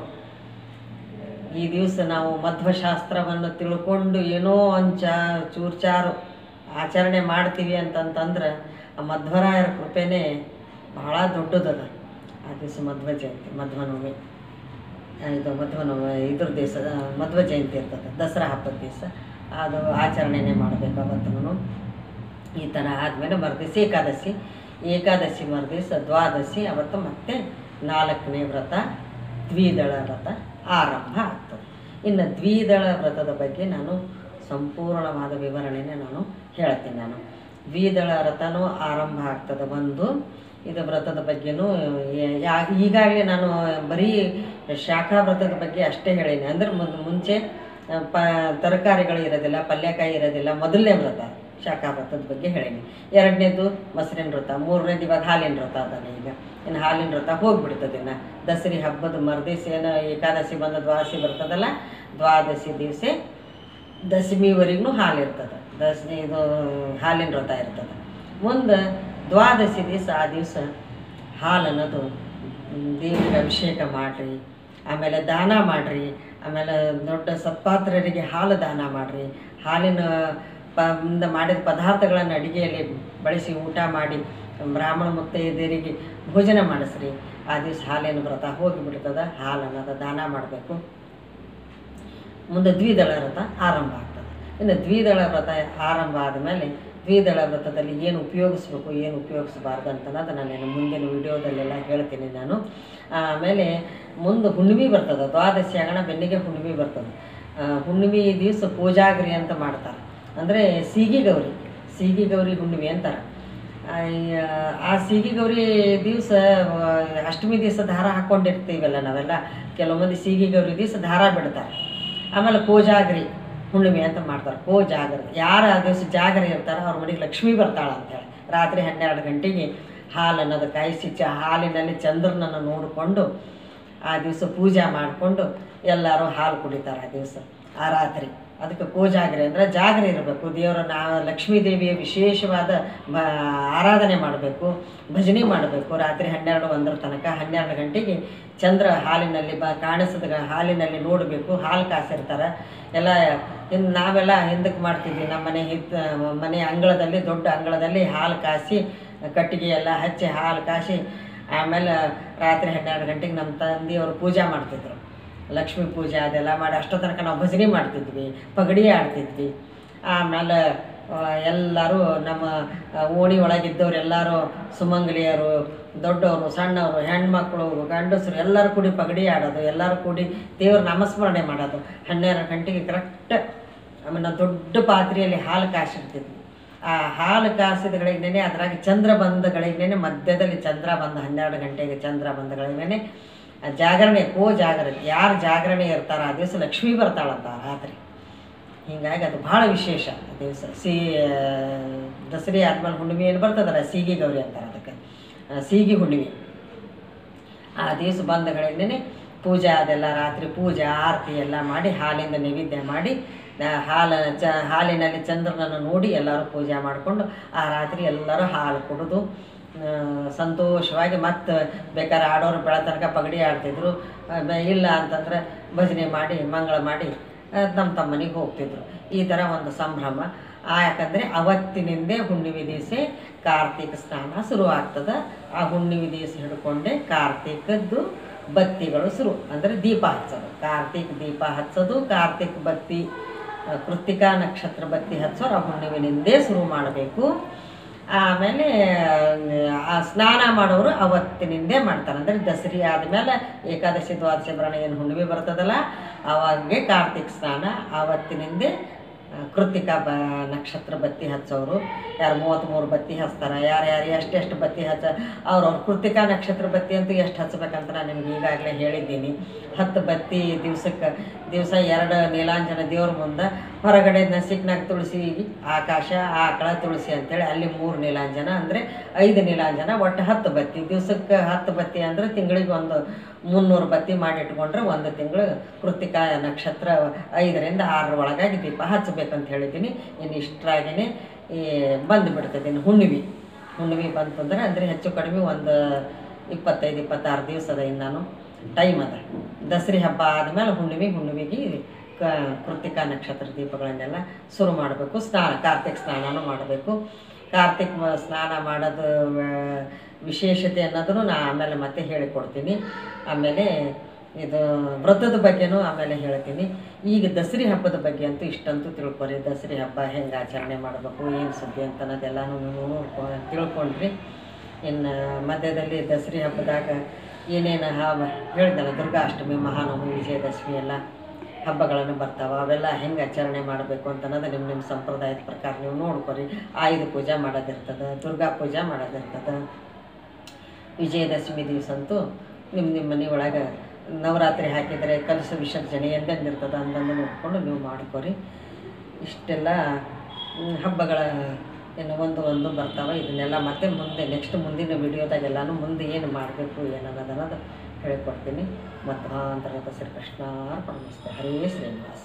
ಈ ದಿವಸ ನಾವು ಮಧ್ವಶಾಸ್ತ್ರವನ್ನು ತಿಳ್ಕೊಂಡು ಏನೋ ಒಂಚ ಚೂರ್ಚಾರು ಆಚರಣೆ ಮಾಡ್ತೀವಿ ಅಂತಂತಂದ್ರೆ ಆ ಮಧ್ವರಾಯರ ಕೃಪೆನೇ ಬಹಳ ದೊಡ್ಡದದ ಆ ದಿವಸ ಮಧ್ವ ಜಯಂತಿ ಮಧ್ವನವಮಿ ಆ, ಇದು ಮಧ್ವನವಮಿ ಇದ್ರ ದಿವಸ ಆ, ಮಧ್ವ ಜಯಂತಿ ಇರ್ತದೆ ದಸರಾ ಹಬ್ಬದ ದಿವಸ ಅದು ಆಚರಣೆನೇ ಮಾಡಬೇಕು ಅವತ್ತೂ ಈ ಥರ ಆದಮೇಲೆ ಮರುದಿವಸ ಏಕಾದಶಿ ಏಕಾದಶಿ ಮರುದಿವಸ ದ್ವಾದಶಿ ಅವತ್ತು ಮತ್ತೆ ನಾಲ್ಕನೇ ವ್ರತ ದ್ವಿದಳ ವ್ರತ ಆರಂಭ ಆಗ್ತದೆ ಇನ್ನು ದ್ವಿದಳ ವ್ರತದ ಬಗ್ಗೆ ನಾನು ಸಂಪೂರ್ಣವಾದ ವಿವರಣೆನೇ ನಾನು ಹೇಳ್ತೀನಿ ನಾನು ದ್ವಿದಳ ವ್ರತನೂ ಆರಂಭ ಆಗ್ತದೆ ಒಂದು ಇದು ವ್ರತದ ಬಗ್ಗೆನೂ ಏ- ಯಾ ಈಗಾಗಲೇ ನಾನು ಬರೀ ಶಾಖಾ ವ್ರತದ ಬಗ್ಗೆ ಅಷ್ಟೇ ಹೇಳೀನಿ ಅಂದ್ರೆ ಮುಂದೆ ಮುಂಚೆ ಆ, ಪ ತರಕಾರಿಗಳು ಇರೋದಿಲ್ಲ ಪಲ್ಯಕಾಯಿ ಇರೋದಿಲ್ಲ ಮೊದಲನೇ ವ್ರತ ಶಾಖಾ ವ್ರತದ ಬಗ್ಗೆ ಹೇಳೀನಿ ಎರಡನೇದು ಮೊಸರಿನ ವ್ರತ ಮೂರನೇದು ಇವಾಗ ಹಾಲಿನ ವ್ರತ ಅದಾನೆ ಈಗ ಇನ್ನು ಹಾಲಿನ ವ್ರತ ಹೋಗ್ಬಿಡ್ತದೆ ಇನ್ನು ದಸರಿ ಹಬ್ಬದ ಮರುದಿವಸ ಏನು ಏಕಾದಶಿ ಬಂದ ದ್ವಾದಶಿ ಬರ್ತದಲ್ಲ ದ್ವಾದಶಿ ದಿವಸ ದಶಮಿವರೆಗೂ ಹಾಲು ಇರ್ತದೆ ದಶಮಿ ಇದು ಹಾಲಿನ ವ್ರತ ಇರ್ತದೆ ಮುಂದೆ ದ್ವಾದಶಿ ದಿವಸ ಆ ದಿವಸ ಹಾಲು ಅನ್ನೋದು ಮ್, ದೇವರಿಗೆ ಅಭಿಷೇಕ ಮಾಡಿರಿ ಆಮೇಲೆ ದಾನ ಮಾಡಿರಿ ಆಮೇಲೆ ದೊಡ್ಡ ಸತ್ಪಾತ್ರರಿಗೆ ಹಾಲು ದಾನ ಮಾಡಿರಿ ಹಾಲಿನ ಪ ಇಂದ ಮಾಡಿದ ಪದಾರ್ಥಗಳನ್ನು ಅಡುಗೆಯಲ್ಲಿ ಬಳಸಿ ಊಟ ಮಾಡಿ ಬ್ರಾಹ್ಮಣ ಮುತ್ತೈದೆಯರಿಗೆ ಭೋಜನ ಮಾಡಿಸ್ರಿ ಆ ದಿವಸ ಹಾಲಿನ ವ್ರತ ಹೋಗಿಬಿಡ್ತದೆ ಹಾಲು ಅನ್ನೋದು ದಾನ ಮಾಡಬೇಕು ಮುಂದೆ ದ್ವಿದಳ ವ್ರತ ಆರಂಭ ಆಗ್ತದೆ ಇನ್ನು ದ್ವಿದಳ ವ್ರತ ಆರಂಭ ಆದಮೇಲೆ ದ್ವಿದಳ ವ್ರತದಲ್ಲಿ ಏನು ಉಪಯೋಗಿಸ್ಬೇಕು ಏನು ಉಪಯೋಗಿಸಬಾರ್ದು ಅಂತ ಅನ್ನೋದು ನಾನು ಮುಂದಿನ ವಿಡಿಯೋದಲ್ಲೆಲ್ಲ ಹೇಳ್ತೀನಿ ನಾನು ಆಮೇಲೆ ಮುಂದೆ ಹುಣ್ಣಿಮೆ ಬರ್ತದೆ ದ್ವಾದಶಿ ಆಗಣ ಬೆನ್ನಿಗೆ ಹುಣ್ಣಿಮೆ ಬರ್ತದೆ ಆ, ಹುಣ್ಣಿಮೆ ದಿವಸ ಪೂಜಾಗ್ರಿ ಅಂತ ಮಾಡ್ತಾರೆ ಅಂದರೆ ಸೀಗಿ ಗೌರಿ ಸೀಗಿ ಗೌರಿ ಹುಣ್ಣಿಮೆ ಅಂತಾರೆ ಆ, ಈ, ಆ ಸೀಗಿ ಗೌರಿ ದಿವಸ ಅಷ್ಟಮಿ ದಿವಸ ದಾರ ಹಾಕ್ಕೊಂಡಿರ್ತೀವಲ್ಲ ನಾವೆಲ್ಲ ಕೆಲವು ಮಂದಿ ಸೀಗಿ ಗೌರಿ ದಿವಸ ದಾರ ಬಿಡ್ತಾರೆ ಆಮೇಲೆ ಕೋಜಾಗರಿ ಹುಣ್ಣಿಮೆ ಅಂತ ಮಾಡ್ತಾರೆ ಕೋಜಾಗರಿ ಯಾರು ಆ ದಿವಸ ಜಾಗರಿ ಇರ್ತಾರೋ ಅವ್ರ ಮನೆಗೆ ಲಕ್ಷ್ಮೀ ಬರ್ತಾಳೆ ಅಂತೇಳಿ ರಾತ್ರಿ ಹನ್ನೆರಡು ಗಂಟೆಗೆ ಹಾಲು ಅನ್ನೋದು ಕಾಯಿಸಿ ಚ ಹಾಲಿನಲ್ಲಿ ಚಂದ್ರನನ್ನು ನೋಡಿಕೊಂಡು ಆ ದಿವಸ ಪೂಜೆ ಮಾಡಿಕೊಂಡು ಎಲ್ಲರೂ ಹಾಲು ಕುಡಿತಾರೆ ಆ ದಿವಸ ಆ ರಾತ್ರಿ ಅದಕ್ಕೆ ಕೋಜಾಗರಿ ಅಂದರೆ ಜಾಗರಿ ಇರಬೇಕು ದೇವರ ನಾ ಲಕ್ಷ್ಮೀ ದೇವಿಯ ವಿಶೇಷವಾದ ಮ- ಆರಾಧನೆ ಮಾಡಬೇಕು ಭಜನೆ ಮಾಡಬೇಕು ರಾತ್ರಿ ಹನ್ನೆರಡು ಒಂದರ ತನಕ ಹನ್ನೆರಡು ಗಂಟೆಗೆ ಚಂದ್ರ ಹಾಲಿನಲ್ಲಿ ಬ ಕಾಣಿಸಿದ ಗ- ಹಾಲಿನಲ್ಲಿ ನೋಡಬೇಕು ಹಾಲು ಕಾಸಿರ್ತಾರೆ ಎಲ್ಲ ಇನ್ನು ನಾವೆಲ್ಲ ಹಿಂದಕ್ಕೆ ಮಾಡ್ತಿದ್ವಿ ನಮ್ಮ ಮನೆ ಹಿತ್ ಮನೆ ಅಂಗಳದಲ್ಲಿ ದೊಡ್ಡ ಅಂಗಳದಲ್ಲಿ ಹಾಲು ಕಾಸಿ ಕಟ್ಟಿಗೆ ಎಲ್ಲ ಹಚ್ಚಿ ಹಾಲು ಕಾಸಿ ಆಮೇಲೆ ರಾತ್ರಿ ಹನ್ನೆರಡು ಗಂಟೆಗೆ ನಮ್ಮ ತಂದೆಯವರು ಪೂಜೆ ಮಾಡ್ತಿದ್ರು ಲಕ್ಷ್ಮೀ ಪೂಜೆ ಅದೆಲ್ಲ ಮಾಡಿ ಅಷ್ಟೋ ತನಕ ನಾವು ಭಜನೆ ಮಾಡ್ತಿದ್ವಿ ಪಗಡಿ ಆಡ್ತಿದ್ವಿ ಆಮೇಲೆ ಆ, ಎಲ್ಲರೂ ನಮ್ಮ ಆ, ಓಣಿ ಒಳಗಿದ್ದವ್ರು ಎಲ್ಲರೂ ಸುಮಂಗಲಿಯರು ದೊಡ್ಡವರು ಸಣ್ಣವರು ಹೆಣ್ಮಕ್ಳು ಗಂಡಸರು ಎಲ್ಲರೂ ಕೂಡಿ ಪಗಡಿ ಆಡೋದು ಎಲ್ಲರೂ ಕೂಡಿ ದೇವ್ರ ನಾಮಸ್ಮರಣೆ ಮಾಡೋದು ಹನ್ನೆರಡು ಗಂಟೆಗೆ ಕರೆಕ್ಟ್ ಆಮೇಲೆ ನಾವು ದೊಡ್ಡ ಪಾತ್ರೆಯಲ್ಲಿ ಹಾಲು ಕಾಸಿರ್ತಿದ್ವಿ ಆ ಹಾಲು ಕಾಸಿದ ಗಳಿಗ್ನೇ ಅದ್ರಾಗ ಚಂದ್ರ ಬಂದ ಗಳಿಗ್ನೇ ಮಧ್ಯದಲ್ಲಿ ಚಂದ್ರ ಬಂದ ಹನ್ನೆರಡು ಗಂಟೆಗೆ ಚಂದ್ರ ಬಂದ ಗಳಿಗ್ನೇ ಆ ಜಾಗರಣೆ ಕೋ ಜಾಗರಣೆ ಯಾರು ಜಾಗರಣೆ ಇರ್ತಾರ ಆ ದಿವಸ ಲಕ್ಷ್ಮೀ ಬರ್ತಾಳಂತ ಆ ರಾತ್ರಿ ಹೀಗಾಗಿ ಅದು ಭಾಳ ವಿಶೇಷ ಆ ದಿವಸ ಸಿ ದಸರೆ ಆದ್ಮೇಲೆ ಹುಣ್ಣಿಮೆ ಏನು ಬರ್ತದಲ್ಲ ಸೀಗಿ ಗೌರಿ ಅಂತಾರೆ ಅದಕ್ಕೆ ಆ, ಸೀಗಿ ಹುಣ್ಣಿಮೆ ಆ ದಿವಸ ಬಂದಗಳಿಂದನೇ ಪೂಜೆ ಅದೆಲ್ಲ ರಾತ್ರಿ ಪೂಜೆ ಆರತಿ ಎಲ್ಲ ಮಾಡಿ ಹಾಲಿಂದ ನೈವೇದ್ಯ ಮಾಡಿ ಆ, ಹಾಲ ಚ ಹಾಲಿನಲ್ಲಿ ಚಂದ್ರನನ್ನು ನೋಡಿ ಎಲ್ಲರೂ ಪೂಜೆ ಮಾಡಿಕೊಂಡು ಆ ರಾತ್ರಿ ಎಲ್ಲರೂ ಹಾಲು ಕುಡಿದು ಆ, ಸಂತೋಷವಾಗಿ ಮತ್ತು ಬೇಕಾದ್ರೆ ಆಡೋರು ಬೆಳ ತನಕ ಪಗಡಿ ಆಡ್ತಿದ್ರು ಆ, ಬೆ- ಇಲ್ಲ ಅಂತಂದ್ರೆ ಭಜನೆ ಮಾಡಿ ಮಂಗಳ ಮಾಡಿ ಆ, ತಮ್ಮ ತಮ್ಮ ಮನೆಗೆ ಹೋಗ್ತಿದ್ರು ಈ ಥರ ಒಂದು ಸಂಭ್ರಮ ಆ ಯಾಕಂದರೆ ಅವತ್ತಿನಿಂದೇ ಹುಣ್ಣಿಮೆ ದಿವಸ ಕಾರ್ತಿಕ ಸ್ನಾನ ಶುರು ಆಗ್ತದೆ ಆ ಹುಣ್ಣಿಮೆ ದಿವಸ ಹಿಡ್ಕೊಂಡೆ ಕಾರ್ತಿಕದ್ದು ಬತ್ತಿಗಳು ಶುರು ಅಂದರೆ ದೀಪ ಹಚ್ಚೋದು ಕಾರ್ತಿಕ್ ದೀಪ ಹಚ್ಚೋದು ಕಾರ್ತಿಕ್ ಬತ್ತಿ ಆ, ಕೃತ್ತಿಕಾ ನಕ್ಷತ್ರ ಬತ್ತಿ ಹಚ್ಚೋರು ಆ ಹುಣ್ಣಿಮೆನಿಂದೇ ಶುರು ಮಾಡಬೇಕು ಆಮೇಲೆ ಆ ಸ್ನಾನ ಮಾಡೋರು ಅವತ್ತಿನಿಂದೇ ಮಾಡ್ತಾರೆ ಅಂದರೆ ದಸರಿ ಆದಮೇಲೆ ಏಕಾದಶಿ ದ್ವಾದಶಿ ಬರೋಣ ಏನು ಹುಣ್ಣಿಮೆ ಬರ್ತದಲ್ಲ ಅವಾಗೆ ಕಾರ್ತಿಕ್ ಸ್ನಾನ ಆವತ್ತಿನಿಂದೇ ಆ, ಕೃತ್ತಿಕಾ ಬ ನಕ್ಷತ್ರ ಬತ್ತಿ ಹಚ್ಚೋರು ಯಾರು ಮೂವತ್ತ್ಮೂರು ಬತ್ತಿ ಹಚ್ತಾರೆ ಯಾರು ಯಾರು ಎಷ್ಟೆಷ್ಟು ಬತ್ತಿ ಹಚ್ಚ ಅವ್ರವ್ರ ಕೃತ್ತಿಕಾ ನಕ್ಷತ್ರ ಬತ್ತಿ ಅಂತೂ ಎಷ್ಟು ಹಚ್ಬೇಕಂತ ನಾನು ನಿಮ್ಗೆ ಈಗಾಗಲೇ ಹೇಳಿದ್ದೀನಿ ಹತ್ತು ಬತ್ತಿ ದಿವ್ಸಕ್ಕೆ ದಿವಸ ಎರಡು ನೀಲಾಂಜನ ದೇವ್ರ ಮುಂದೆ ಹೊರಗಡೆ ನಸಿಕ್ನಾಗ ತುಳಸಿ ಆಕಾಶ ಆಕಳ ತುಳಸಿ ಅಂತೇಳಿ ಅಲ್ಲಿ ಮೂರು ನೀಲಾಂಜನ ಅಂದರೆ ಐದು ನೀಲಾಂಜನ ಒಟ್ಟು ಹತ್ತು ಬತ್ತಿ ದಿವ್ಸಕ್ಕೆ ಹತ್ತು ಬತ್ತಿ ಅಂದರೆ ತಿಂಗಳಿಗೆ ಒಂದು ಮುನ್ನೂರು ಬತ್ತಿ ಮಾಡಿಟ್ಕೊಂಡ್ರೆ ಒಂದು ತಿಂಗಳು ಕೃತಿಕಾ ನಕ್ಷತ್ರ ಐದರಿಂದ ಆರರ ಒಳಗಾಗಿ ದೀಪ ಹಚ್ಚಬೇಕಂತ ಹೇಳಿದ್ದೀನಿ ಇನ್ನು ಇಷ್ಟರಾಗಿನೇ ಈ ಬಂದು ಬಿಡ್ತದೆ ಇನ್ನು ಹುಣ್ಣಿಮೆ ಹುಣ್ಣಿಮೆ ಬಂತಂದ್ರೆ ಅಂದರೆ ಹೆಚ್ಚು ಕಡಿಮೆ ಒಂದು ಇಪ್ಪತ್ತೈದು ಇಪ್ಪತ್ತಾರು ದಿವಸ ಅದ ಇನ್ನು ನಾನು ಟೈಮ್ ಅದ ದಸರಿ ಹಬ್ಬ ಆದಮೇಲೆ ಹುಣ್ಣಿಮೆ ಹುಣ್ಣಿಮೆಗೆ ಕ ಕೃತಿಕಾ ನಕ್ಷತ್ರ ದೀಪಗಳನ್ನೆಲ್ಲ ಶುರು ಮಾಡಬೇಕು ಸ್ನಾನ ಕಾರ್ತಿಕ್ ಸ್ನಾನನೂ ಮಾಡಬೇಕು ಕಾರ್ತಿಕ್ ಮ- ಸ್ನಾನ ಮಾಡೋದು ಆ, ವಿಶೇಷತೆ ಅನ್ನೋದನ್ನು ನಾ ಆಮೇಲೆ ಮತ್ತೆ ಹೇಳಿಕೊಡ್ತೀನಿ ಆಮೇಲೆ ಇದು ವ್ರತದ ಬಗ್ಗೆನೂ ಆಮೇಲೆ ಹೇಳ್ತೀನಿ ಈಗ ದಸರಿ ಹಬ್ಬದ ಬಗ್ಗೆ ಅಂತೂ ಇಷ್ಟಂತೂ ತಿಳ್ಕೊರಿ ದಸರಿ ಹಬ್ಬ ಹೆಂಗೆ ಆಚರಣೆ ಮಾಡಬೇಕು ಏನು ಸುದ್ದಿ ಅಂತ ಅನ್ನೋದೆಲ್ಲನೂ ನೋಡ್ಕೊ ತಿಳ್ಕೊಂಡ್ರಿ ಇನ್ನು ಮಧ್ಯದಲ್ಲಿ ದಸರಿ ಹಬ್ಬದಾಗ ಏನೇನು ಹಬ್ಬ ಹೇಳಿದಲ್ಲ ದುರ್ಗಾಷ್ಟಮಿ ಮಹಾನವಮಿ ವಿಜಯದಶಮಿ ಎಲ್ಲ ಹಬ್ಬಗಳನ್ನು ಬರ್ತಾವೆ ಅವೆಲ್ಲ ಹೆಂಗೆ ಆಚರಣೆ ಮಾಡಬೇಕು ಅಂತ ಅನ್ನೋದು ನಿಮ್ಮ ನಿಮ್ಮ ಸಂಪ್ರದಾಯದ ಪ್ರಕಾರ ನೀವು ನೋಡ್ಕೊರಿ ಆಯುಧ ಪೂಜೆ ಮಾಡೋದಿರ್ತದೆ ದುರ್ಗಾ ಪೂಜೆ ಮಾಡೋದಿರ್ತದೆ ವಿಜಯದಶಮಿ ದಿವಸ ಅಂತೂ ನಿಮ್ಮ ನಿಮ್ಮ ಮನೆ ಒಳಗೆ ನವರಾತ್ರಿ ಹಾಕಿದರೆ ಕಲಶ ವಿಸರ್ಜನೆ ಎಂದೆಂದಿರ್ತದೆ ಅಂದಂದು ನೋಡ್ಕೊಂಡು ನೀವು ಮಾಡ್ಕೊರಿ ಇಷ್ಟೆಲ್ಲ ಮ್, ಹಬ್ಬಗಳ ಏನು ಒಂದು ಒಂದು ಬರ್ತಾವೆ ಇದನ್ನೆಲ್ಲ ಮತ್ತೆ ಮುಂದೆ ನೆಕ್ಸ್ಟ್ ಮುಂದಿನ ವಿಡಿಯೋದಾಗೆಲ್ಲನೂ ಮುಂದೆ ಏನು ಮಾಡಬೇಕು ಏನನ್ನೋದು ಅನ್ನೋದು ಹೇಳಿಕೊಡ್ತೀನಿ ಮತ್ತು ಅಂತರ್ಗತ ಶ್ರೀಕೃಷ್ಣ ಪರಮಸ್ತೆ ಹರೇ ಶ್ರೀನಿವಾಸ